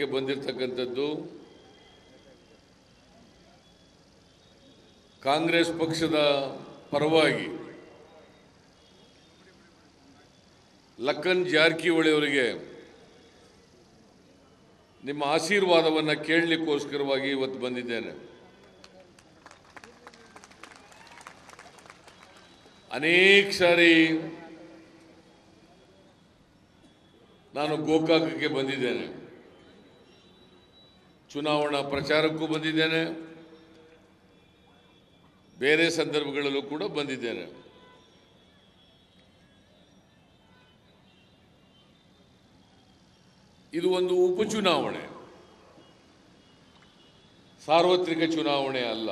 ಬಂದಿರತಕ್ಕಂಥದ್ದು ಕಾಂಗ್ರೆಸ್ ಪಕ್ಷದ ಪರವಾಗಿ ಲಖನ್ ಜಾರಕಿಹೊಳಿ ಅವರಿಗೆ ನಿಮ್ಮ ಆಶೀರ್ವಾದವನ್ನು ಕೇಳಲಿಕ್ಕೋಸ್ಕರವಾಗಿ ಇವತ್ತು ಬಂದಿದ್ದೇನೆ ಅನೇಕ ಸಾರಿ ನಾನು ಗೋಕಾಕಕ್ಕೆ ಬಂದಿದ್ದೇನೆ ಚುನಾವಣಾ ಪ್ರಚಾರಕ್ಕೂ ಬಂದಿದ್ದೇನೆ ಬೇರೆ ಸಂದರ್ಭಗಳಲ್ಲೂ ಕೂಡ ಬಂದಿದ್ದೇನೆ ಇದು ಒಂದು ಉಪಚುನಾವಣೆ ಸಾರ್ವತ್ರಿಕ ಚುನಾವಣೆ ಅಲ್ಲ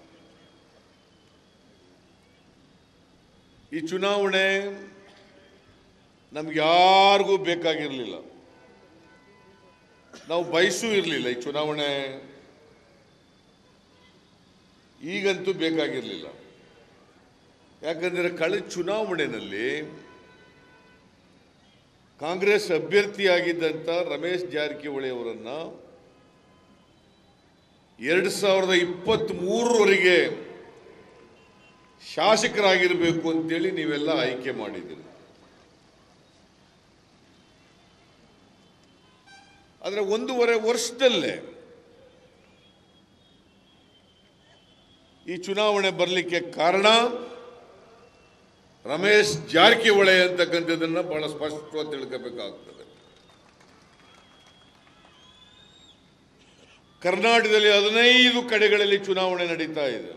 ಈ ಚುನಾವಣೆ ನಮ್ಗೆ ಯಾರಿಗೂ ಬೇಕಾಗಿರಲಿಲ್ಲ ನಾವು ಬಯಸೂ ಇರಲಿಲ್ಲ ಈ ಚುನಾವಣೆ ಈಗಂತೂ ಬೇಕಾಗಿರಲಿಲ್ಲ ಯಾಕಂದರೆ ಕಳೆದ ಚುನಾವಣೆಯಲ್ಲಿ ಕಾಂಗ್ರೆಸ್ ಅಭ್ಯರ್ಥಿಯಾಗಿದ್ದಂಥ ರಮೇಶ್ ಜಾರಕಿಹೊಳಿ ಅವರನ್ನು ಎರಡು ಸಾವಿರದ ಇಪ್ಪತ್ತ್ ಮೂರರವರೆಗೆ ಶಾಸಕರಾಗಿರಬೇಕು ಅಂತೇಳಿ ನೀವೆಲ್ಲ ಆಯ್ಕೆ ಮಾಡಿದ್ದೀರಿ ಆದರೆ ಒಂದೂವರೆ ವರ್ಷದಲ್ಲೇ ಈ ಚುನಾವಣೆ ಬರಲಿಕ್ಕೆ ಕಾರಣ ರಮೇಶ್ ಜಾರಕಿಹೊಳಿ ಅಂತಕ್ಕಂಥದ್ದನ್ನು ಬಹಳ ಸ್ಪಷ್ಟವಾಗಿ ತಿಳ್ಕೋಬೇಕಾಗ್ತದೆ ಕರ್ನಾಟಕದಲ್ಲಿ ಹದಿನೈದು ಕಡೆಗಳಲ್ಲಿ ಚುನಾವಣೆ ನಡೀತಾ ಇದೆ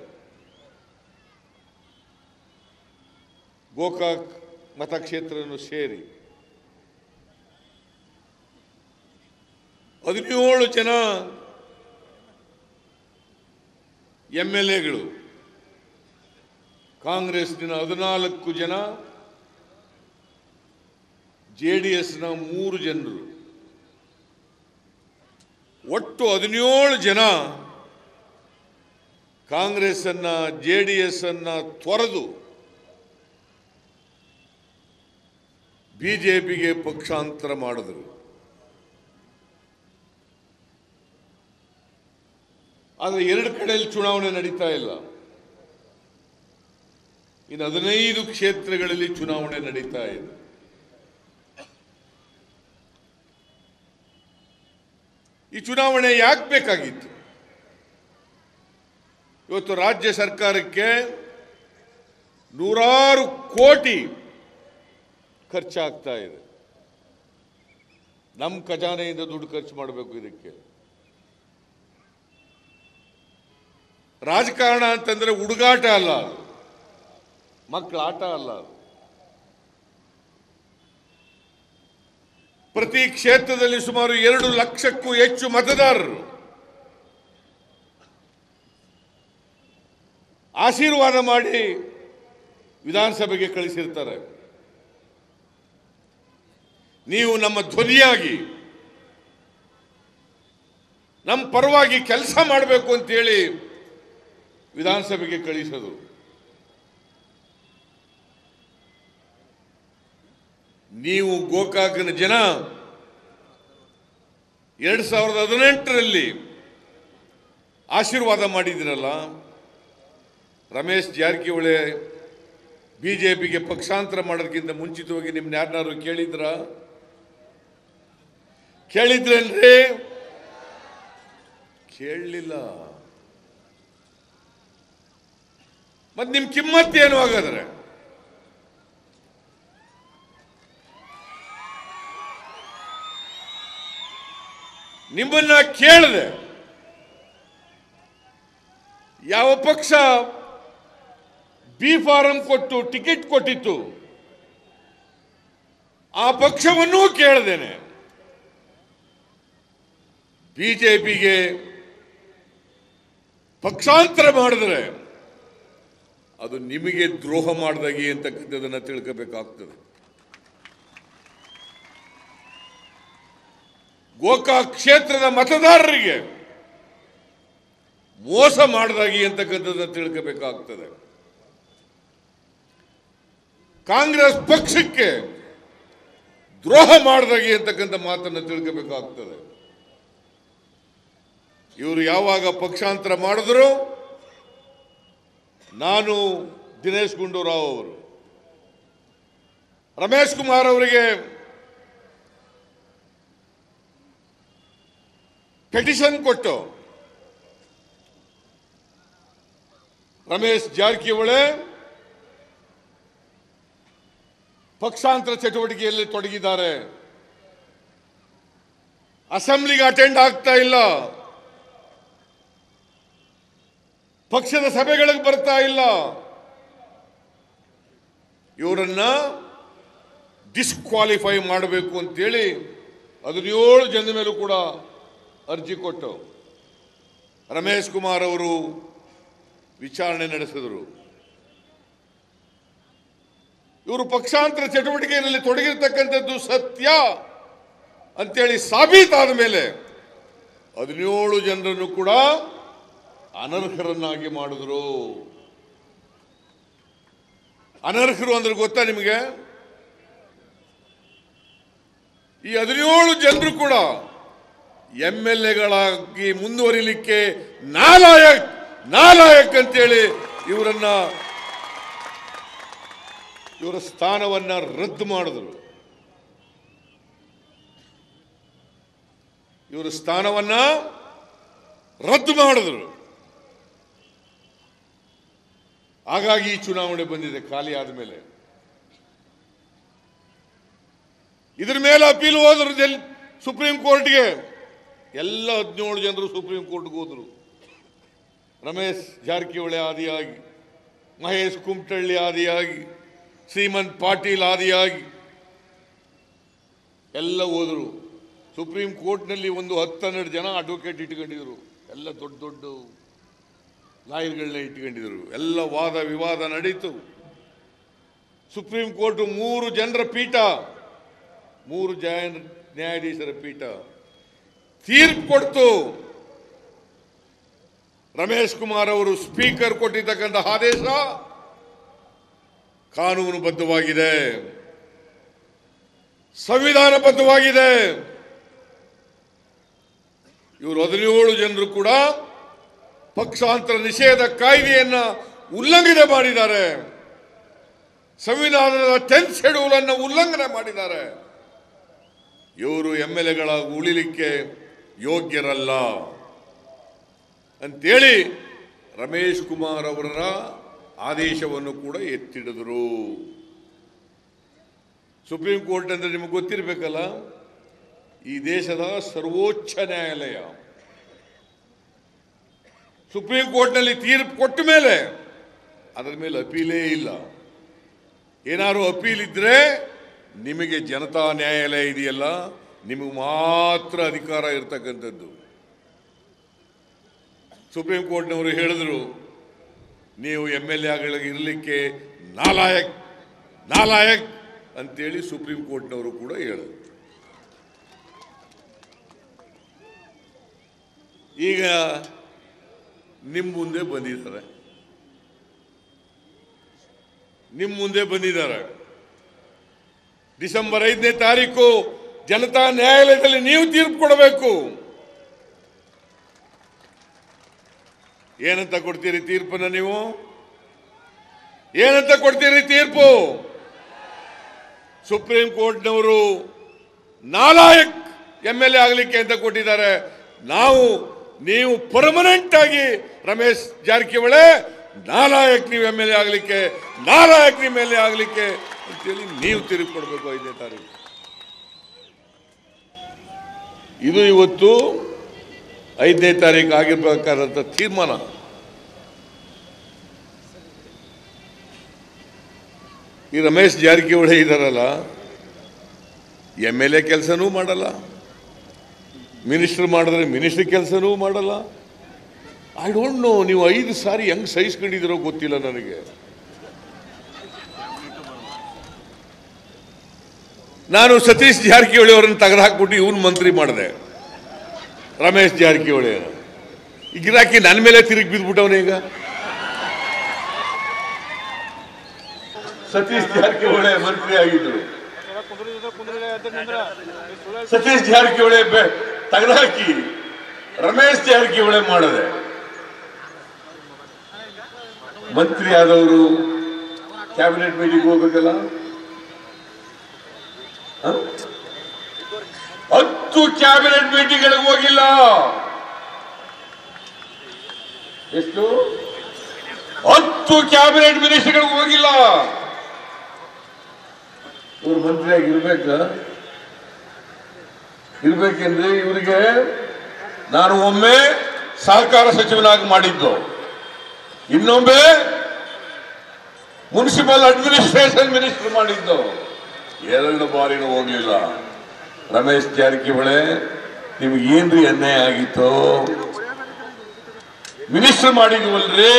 ಗೋಕಾಕ್ ಮತಕ್ಷೇತ್ರವನ್ನು ಸೇರಿ ಹದಿನೇಳು ಜನ ಎಂ ಎಲ್ ಎಗಳು ಕಾಂಗ್ರೆಸ್ನ ಹದಿನಾಲ್ಕು ಜನ ಜೆ ಡಿ ಎಸ್ನ ಮೂರು ಜನರು ಒಟ್ಟು ಹದಿನೇಳು ಜನ ಕಾಂಗ್ರೆಸ್ ಅನ್ನ ಜೆ ಡಿ ಎಸ್ ಅನ್ನ ತೊರೆದು ಬಿಜೆಪಿಗೆ ಪಕ್ಷಾಂತರ ಮಾಡಿದ್ರು ಆದರೆ ಎರಡು ಕಡೆಯಲ್ಲಿ ಚುನಾವಣೆ ನಡೀತಾ ಇಲ್ಲ ಇನ್ನು ಹದಿನೈದು ಕ್ಷೇತ್ರಗಳಲ್ಲಿ ಚುನಾವಣೆ ನಡೀತಾ ಇದೆ ಈ ಚುನಾವಣೆ ಯಾಕೆ ಬೇಕಾಗಿತ್ತು ಇವತ್ತು ರಾಜ್ಯ ಸರ್ಕಾರಕ್ಕೆ ನೂರಾರು ಕೋಟಿ ಖರ್ಚಾಗ್ತಾ ಇದೆ ನಮ್ಮ ಖಜಾನೆಯಿಂದ ದುಡ್ಡು ಖರ್ಚು ಮಾಡಬೇಕು ಇದಕ್ಕೆ ರಾಜಕಾರಣ ಅಂತಂದ್ರೆ ಹುಡುಗಾಟ ಅಲ್ಲ ಅದು ಮಕ್ಕಳ ಆಟ ಅಲ್ಲ ಅದು ಪ್ರತಿ ಕ್ಷೇತ್ರದಲ್ಲಿ ಸುಮಾರು ಎರಡು ಲಕ್ಷಕ್ಕೂ ಹೆಚ್ಚು ಮತದಾರರು ಆಶೀರ್ವಾದ ಮಾಡಿ ವಿಧಾನಸಭೆಗೆ ಕಳಿಸಿರ್ತಾರೆ ನೀವು ನಮ್ಮ ಧ್ವನಿಯಾಗಿ ನಮ್ಮ ಪರವಾಗಿ ಕೆಲಸ ಮಾಡಬೇಕು ಅಂತೇಳಿ ವಿಧಾನಸಭೆಗೆ ಕಳಿಸೋದು ನೀವು ಗೋಕಾಕನ ಜನ ಎರಡು ಸಾವಿರದ ಹದಿನೆಂಟರಲ್ಲಿ ಆಶೀರ್ವಾದ ಮಾಡಿದಿರಲ್ಲ ರಮೇಶ್ ಜಾರಕಿಹೊಳಿ ಬಿಜೆಪಿಗೆ ಪಕ್ಷಾಂತರ ಮಾಡೋದಕ್ಕಿಂತ ಮುಂಚಿತವಾಗಿ ನಿಮ್ನ ಯಾರನ್ನಾರು ಕೇಳಿದ್ರ ಕೇಳಿದ್ರೇನ್ರಿ ಕೇಳಲಿಲ್ಲ ಮತ್ ನಿಮ್ ಕಿಮ್ಮತ್ ಏನು ಹಾಗಾದ್ರೆ ನಿಮ್ಮನ್ನ ಕೇಳಿದೆ ಯಾವ ಪಕ್ಷ ಬಿ ಫಾರಂ ಕೊಟ್ಟು ಟಿಕೆಟ್ ಕೊಟ್ಟಿತ್ತು ಆ ಪಕ್ಷವನ್ನೂ ಕೇಳ್ದೇನೆ ಬಿಜೆಪಿಗೆ ಪಕ್ಷಾಂತರ ಮಾಡಿದ್ರೆ ಅದು ನಿಮಗೆ ದ್ರೋಹ ಮಾಡಿದಾಗೆ ಅಂತಕ್ಕಂಥದ್ದನ್ನು ತಿಳ್ಕೋಬೇಕಾಗ್ತದೆ ಗೋಕಾಕ್ ಕ್ಷೇತ್ರದ ಮತದಾರರಿಗೆ ಮೋಸ ಮಾಡಿದಾಗಿ ಅಂತಕ್ಕಂಥದ್ದನ್ನು ತಿಳ್ಕೋಬೇಕಾಗ್ತದೆ ಕಾಂಗ್ರೆಸ್ ಪಕ್ಷಕ್ಕೆ ದ್ರೋಹ ಮಾಡಿದಾಗಿ ಅಂತಕ್ಕಂಥ ಮಾತನ್ನು ತಿಳ್ಕೋಬೇಕಾಗ್ತದೆ ಇವರು ಯಾವಾಗ ಪಕ್ಷಾಂತರ ಮಾಡಿದ್ರು ನಾನು ದಿನೇಶ್ ಗುಂಡೂರಾವ್ ಅವರು ರಮೇಶ್ ಕುಮಾರ್ ಅವರಿಗೆ ಪೆಟಿಷನ್ ಕೊಟ್ಟು ರಮೇಶ್ ಜಾರಕಿಹೊಳಿ ಪಕ್ಷಾಂತರ ಚಟುವಟಿಕೆಯಲ್ಲಿ ತೊಡಗಿದ್ದಾರೆ ಅಸೆಂಬ್ಲಿಗೆ ಅಟೆಂಡ್ ಆಗ್ತಾ ಇಲ್ಲ ಪಕ್ಷದ ಸಭೆಗಳಿಗೆ ಬರ್ತಾ ಇಲ್ಲ ಇವರನ್ನ ಡಿಸ್ಕ್ವಾಲಿಫೈ ಮಾಡಬೇಕು ಅಂತೇಳಿ ಹದಿನೇಳು ಜನದ ಮೇಲೂ ಕೂಡ ಅರ್ಜಿ ಕೊಟ್ಟು ರಮೇಶ್ ಕುಮಾರ್ ಅವರು ವಿಚಾರಣೆ ನಡೆಸಿದರು ಇವರು ಪಕ್ಷಾಂತರ ಚಟುವಟಿಕೆಯಲ್ಲಿ ತೊಡಗಿರ್ತಕ್ಕಂಥದ್ದು ಸತ್ಯ ಅಂತೇಳಿ ಸಾಬೀತಾದ ಮೇಲೆ ಹದಿನೇಳು ಜನರನ್ನು ಕೂಡ ಅನರ್ಹರನ್ನಾಗಿ ಮಾಡಿದ್ರು ಅನರ್ಹರು ಅಂದ್ರೆ ಗೊತ್ತಾ ನಿಮಗೆ ಈ ಹದಿನೇಳು ಜನರು ಕೂಡ ಎಂ ಎಲ್ ಎಗಳಾಗಿ ಮುಂದುವರಿಲಿಕ್ಕೆ ನಾಲಾಯಕ್ ನಾಲಾಯಕ್ ಅಂತೇಳಿ ಇವರನ್ನ ಇವರ ಸ್ಥಾನವನ್ನ ರದ್ದು ಮಾಡಿದ್ರು ಇವರ ಸ್ಥಾನವನ್ನ ರದ್ದು ಮಾಡಿದ್ರು ಹಾಗಾಗಿ ಈ ಚುನಾವಣೆ ಬಂದಿದೆ ಖಾಲಿ ಆದಮೇಲೆ ಇದ್ರ ಮೇಲೆ ಅಪೀಲ್ ಹೋದ್ರು ಜಲ್ ಸುಪ್ರೀಂ ಕೋರ್ಟ್ಗೆ ಎಲ್ಲ ಹದಿನೇಳು ಜನರು ಸುಪ್ರೀಂ ಕೋರ್ಟ್ಗೆ ಹೋದ್ರು ರಮೇಶ್ ಜಾರಕಿಹೊಳಿ ಆದಿಯಾಗಿ ಮಹೇಶ್ ಕುಮಟಳ್ಳಿ ಆದಿಯಾಗಿ ಶ್ರೀಮಂತ್ ಪಾಟೀಲ್ ಆದಿಯಾಗಿ ಎಲ್ಲ ಹೋದರು ಸುಪ್ರೀಂ ಕೋರ್ಟ್ನಲ್ಲಿ ಒಂದು ಹತ್ತು ಹನ್ನೆರಡು ಜನ ಅಡ್ವೊಕೇಟ್ ಇಟ್ಕೊಂಡಿದ್ರು ಎಲ್ಲ ದೊಡ್ಡ ದೊಡ್ಡ ಲಾಯರ್ಗಳನ್ನ ಇಟ್ಕೊಂಡಿದ್ರು ಎಲ್ಲ ವಾದ ವಿವಾದ ನಡೀತು ಸುಪ್ರೀಂ ಕೋರ್ಟ್ ಮೂರು ಜನರ ಪೀಠ ಮೂರು ಜನ ನ್ಯಾಯಾಧೀಶರ ಪೀಠ ತೀರ್ಪು ಕೊಡ್ತು ರಮೇಶ್ ಕುಮಾರ್ ಅವರು ಸ್ಪೀಕರ್ ಕೊಟ್ಟಿರ್ತಕ್ಕಂಥ ಆದೇಶ ಕಾನೂನುಬದ್ಧವಾಗಿದೆ ಸಂವಿಧಾನಬದ್ಧವಾಗಿದೆ ಇವರು ಹದಿನೇಳು ಜನರು ಕೂಡ ಪಕ್ಷಾಂತರ ನಿಷೇಧ ಕಾಯ್ದೆಯನ್ನ ಉಲ್ಲಂಘನೆ ಮಾಡಿದ್ದಾರೆ ಸಂವಿಧಾನದ ಟೆಂತ್ ಶೆಡ್ಯೂಲ್ ಅನ್ನು ಉಲ್ಲಂಘನೆ ಮಾಡಿದ್ದಾರೆ ಇವರು ಎಂ ಎಲ್ ಎಗಳ ಉಳಿಲಿಕ್ಕೆ ಯೋಗ್ಯರಲ್ಲ ಅಂತೇಳಿ ರಮೇಶ್ ಕುಮಾರ್ ಅವರ ಆದೇಶವನ್ನು ಕೂಡ ಎತ್ತಿಡಿದರು ಸುಪ್ರೀಂ ಕೋರ್ಟ್ ಅಂದ್ರೆ ನಿಮಗೆ ಗೊತ್ತಿರಬೇಕಲ್ಲ ಈ ದೇಶದ ಸರ್ವೋಚ್ಚ ನ್ಯಾಯಾಲಯ ಸುಪ್ರೀಂ ಕೋರ್ಟ್ನಲ್ಲಿ ತೀರ್ಪು ಕೊಟ್ಟ ಮೇಲೆ ಅದರ ಮೇಲೆ ಅಪೀಲೇ ಇಲ್ಲ ಏನಾದ್ರು ಅಪೀಲ್ ಇದ್ರೆ ನಿಮಗೆ ಜನತಾ ನ್ಯಾಯಾಲಯ ಇದೆಯಲ್ಲ ನಿಮಗೆ ಮಾತ್ರ ಅಧಿಕಾರ ಇರ್ತಕ್ಕಂಥದ್ದು ಸುಪ್ರೀಂ ಕೋರ್ಟ್ನವರು ಹೇಳಿದ್ರು ನೀವು ಎಮ್ ಎಲ್ ಎಗಳಿಗೆ ಇರಲಿಕ್ಕೆ ನಾಲಾಯಕ್ ನಾಲಾಯಕ್ ಅಂತೇಳಿ ಸುಪ್ರೀಂ ಕೋರ್ಟ್ನವರು ಕೂಡ ಹೇಳಿದ್ರು ಈಗ ನಿಮ್ಮ ಮುಂದೆ ಬಂದಿದ್ದಾರೆ ನಿಮ್ಮ ಮುಂದೆ ಬಂದಿದ್ದಾರೆ ಡಿಸೆಂಬರ್ ಐದನೇ ತಾರೀಕು ಜನತಾ ನ್ಯಾಯಾಲಯದಲ್ಲಿ ನೀವು ತೀರ್ಪು ಕೊಡಬೇಕು ಏನಂತ ಕೊಡ್ತೀರಿ ತೀರ್ಪನ್ನ ನೀವು ಏನಂತ ಕೊಡ್ತೀರಿ ತೀರ್ಪು ಸುಪ್ರೀಂ ಕೋರ್ಟ್ನವರು ನಾಲಾಯಕ್ ಎಂ ಎಲ್ ಎ ಆಗಲಿಕ್ಕೆ ಅಂತ ಕೊಟ್ಟಿದ್ದಾರೆ ನಾವು ನೀವು ಪರ್ಮನೆಂಟ್ ಆಗಿ ರಮೇಶ್ ಜಾರಕಿಹೊಳಿ ನಾಲಾಯಕ್ ನೀವು ಎಂ ಎಲ್ ಎ ಆಗಲಿಕ್ಕೆ ನಾಲಾಯಕ್ ನಿಮ್ಮ ಎಲ್ ಎ ಆಗಲಿಕ್ಕೆ ಅಂತೇಳಿ ನೀವು ತಿರುಗಿ ಕೊಡಬೇಕು ಐದನೇ ತಾರೀಕು ಇದು ಇವತ್ತು ಐದನೇ ತಾರೀಕು ಆಗಿರ್ಬೇಕಾದಂಥ ತೀರ್ಮಾನ ಈ ರಮೇಶ್ ಜಾರಕಿಹೊಳಿ ಇದ್ದಾರಲ್ಲ ಎಮ್ ಎಲ್ ಎ ಕೆಲಸನೂ ಮಾಡಲ್ಲ ಮಿನಿಸ್ಟರ್ ಮಾಡಿದ್ರೆ ಮಿನಿಸ್ಟರ್ ಕೆಲಸನೂ ಮಾಡಲ್ಲ ಐ ಡೋಂಟ್ ನೋ ನೀವು ಐದು ಸಾರಿ ಹೆಂಗ್ ಸಹಿಸ್ಕೊಂಡಿದಿರೋ ಗೊತ್ತಿಲ್ಲ ನನಗೆ ನಾನು ಸತೀಶ್ ಜಾರಕಿಹೊಳಿ ಅವರನ್ನು ತೆಗೆದುಹಾಕ್ಬಿಟ್ಟು ಇವನ್ ಮಂತ್ರಿ ಮಾಡಿದೆ ರಮೇಶ್ ಜಾರಕಿಹೊಳಿ ಈ ಗಿರಾಕಿ ನನ್ನ ಮೇಲೆ ತಿರುಗಿ ಬಿದ್ದ್ಬಿಟ್ಟವನೇ ಈಗ ಸತೀಶ್ ಜಾರಕಿಹೊಳಿ ಮಂತ್ರಿ ಆಗಿದ್ರು ಸತೀಶ್ ಜಾರಕಿಹೊಳಿ ತೆಗೆದುಹಾಕಿ ರಮೇಶ್ ಜಾರಕಿಹೊಳಿ ಮಾಡದೆ ಮಂತ್ರಿ ಆದವರು ಕ್ಯಾಬಿನೆಟ್ ಮೀಟಿಂಗ್ ಹೋಗ್ಬೇಕಲ್ಲ ಹ? ಹತ್ತು ಕ್ಯಾಬಿನೆಟ್ ಮೀಟಿಂಗ್ಗಳಿಗೆ ಹೋಗಿಲ್ಲ ಎಷ್ಟು ಹತ್ತು ಕ್ಯಾಬಿನೆಟ್ ಮಿನಿಸ್ಟರ್ಗಳಿಗೆ ಹೋಗಿಲ್ಲ ಇವ್ರು ಮಂತ್ರಿಯಾಗಿ ಇರ್ಬೇಕ ಇರ್ಬೇಕೆಂದ್ರೆ ಇವರಿಗೆ ನಾನು ಒಮ್ಮೆ ಸಹಕಾರ ಸಚಿವನಾಗಿ ಮಾಡಿದ್ದು ಇನ್ನೊಮ್ಮೆ ಮುನ್ಸಿಪಲ್ ಅಡ್ಮಿನಿಸ್ಟ್ರೇಷನ್ ಮಿನಿಸ್ಟರ್ ಮಾಡಿದ್ದು ಎರಡು ಬಾರಿನೂ ಹೋಗ್ಲಿಲ್ಲ ರಮೇಶ್ ಜಾರಕಿಹೊಳಿ ನಿಮ್ಗೆ ಏನ್ರಿ ಅನ್ಯಾಯ ಆಗಿತ್ತು ಮಿನಿಸ್ಟರ್ ಮಾಡಿದ್ವಲ್ರಿ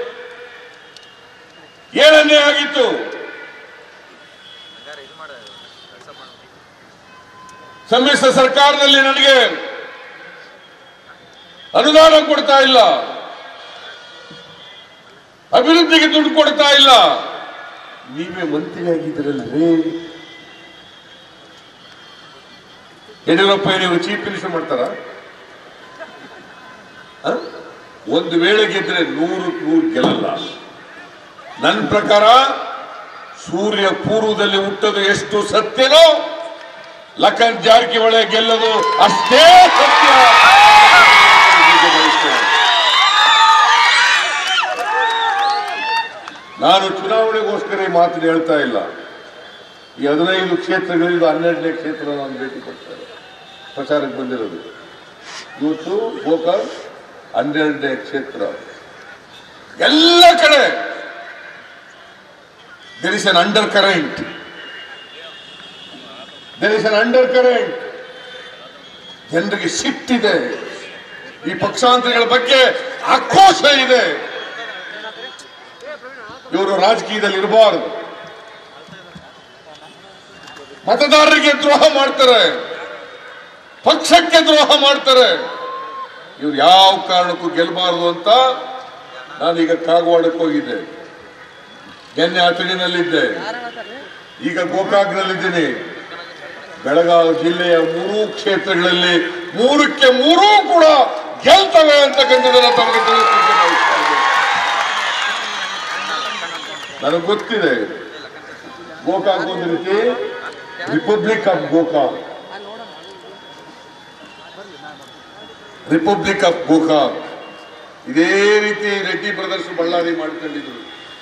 ಏನ್ ಅನ್ಯಾಯ ಆಗಿತ್ತು ಸಮ್ಮಿಶ್ರ ಸರ್ಕಾರದಲ್ಲಿ ನನಗೆ ಅನುದಾನ ಕೊಡ್ತಾ ಇಲ್ಲ ಅಭಿವೃದ್ಧಿಗೆ ದುಡ್ಡು ಕೊಡ್ತಾ ಇಲ್ಲ ನೀವೇ ಮಂತ್ರಿ ಆಗಿದ್ರಲ್ರಿ ಯಡಿಯೂರಪ್ಪ ನೀವು ಚೀಫ್ ಮಿನಿಸ್ಟರ್ ಮಾಡ್ತಾರ ಆ? ಒಂದು ವೇಳೆ ಗೆದ್ರೆ ನೂರು ನೂರು ಗೆಲ್ಲಲ್ಲ ನನ್ನ ಪ್ರಕಾರ ಸೂರ್ಯ ಪೂರ್ವದಲ್ಲಿ ಹುಟ್ಟೋದು ಎಷ್ಟು ಸತ್ಯನೋ ಲಖನ್ ಜಾರಕಿಹೊಳಿ ಗೆಲ್ಲೋದು ಅಷ್ಟೇ ಸತ್ಯ ನಾನು ಚುನಾವಣೆಗೋಸ್ಕರ ಈ ಮಾತನ್ನು ಹೇಳ್ತಾ ಇಲ್ಲ ಈ ಹದಿನೈದು ಕ್ಷೇತ್ರಗಳಿಂದ ಹನ್ನೆರಡನೇ ಕ್ಷೇತ್ರ ನಾನು ಭೇಟಿ ಕೊಡ್ತೇನೆ ಪ್ರಚಾರಕ್ಕೆ ಬಂದಿರೋದು ಇವತ್ತು ಗೋಕರ್ ಹನ್ನೆರಡನೇ ಕ್ಷೇತ್ರ ಎಲ್ಲ ಕಡೆ there is an undercurrent there is an undercurrent ಜನರಿಗೆ ಸಿಟ್ಟಿದೆ ಈ ಪಕ್ಷಾಂತರಗಳ ಬಗ್ಗೆ ಆಕ್ರೋಶ ಇದೆ ಇವರು ರಾಜಕೀಯದಲ್ಲಿ ಇರಬಾರದು ಮತದಾರರಿಗೆ ದ್ರೋಹ ಮಾಡ್ತಾರೆ ಪಕ್ಷಕ್ಕೆ ದ್ರೋಹ ಮಾಡ್ತಾರೆ ಇವ್ರು ಯಾವ ಕಾರಣಕ್ಕೂ ಗೆಲ್ಲಬಾರದು ಅಂತ ನಾನೀಗ ಕಾಗವಾಡಕ್ಕೆ ಹೋಗಿದ್ದೆ ನಿನ್ನೆ ಅತಡಿನಲ್ಲಿದ್ದೆ ಈಗ ಗೋಕಾಕ್ನಲ್ಲಿದ್ದೀನಿ ಬೆಳಗಾವಿ ಜಿಲ್ಲೆಯ ಮೂರೂ ಕ್ಷೇತ್ರಗಳಲ್ಲಿ ಮೂರಕ್ಕೆ ಮೂರೂ ಕೂಡ ಗೆಲ್ತವೆ ಅಂತಕ್ಕಂಥದ್ದನ್ನ ತಮಗೆ ತಿಳಿಸ್ಲಿಕ್ಕೆ ಬಯಸ್ತಾ ಇದ್ದೇನೆ. ನನಗೆ ಗೊತ್ತಿದೆ ಗೋಕಾಕ್ ಒಂದು ರೀತಿ republic of Gokak republic of Gokak ಇದೇ ರೀತಿ ರೆಡ್ಡಿ ಬ್ರದರ್ಸ್ ಬಳ್ಳಾರಿ ಮಾಡ್ಕೊಂಡಿದ್ರು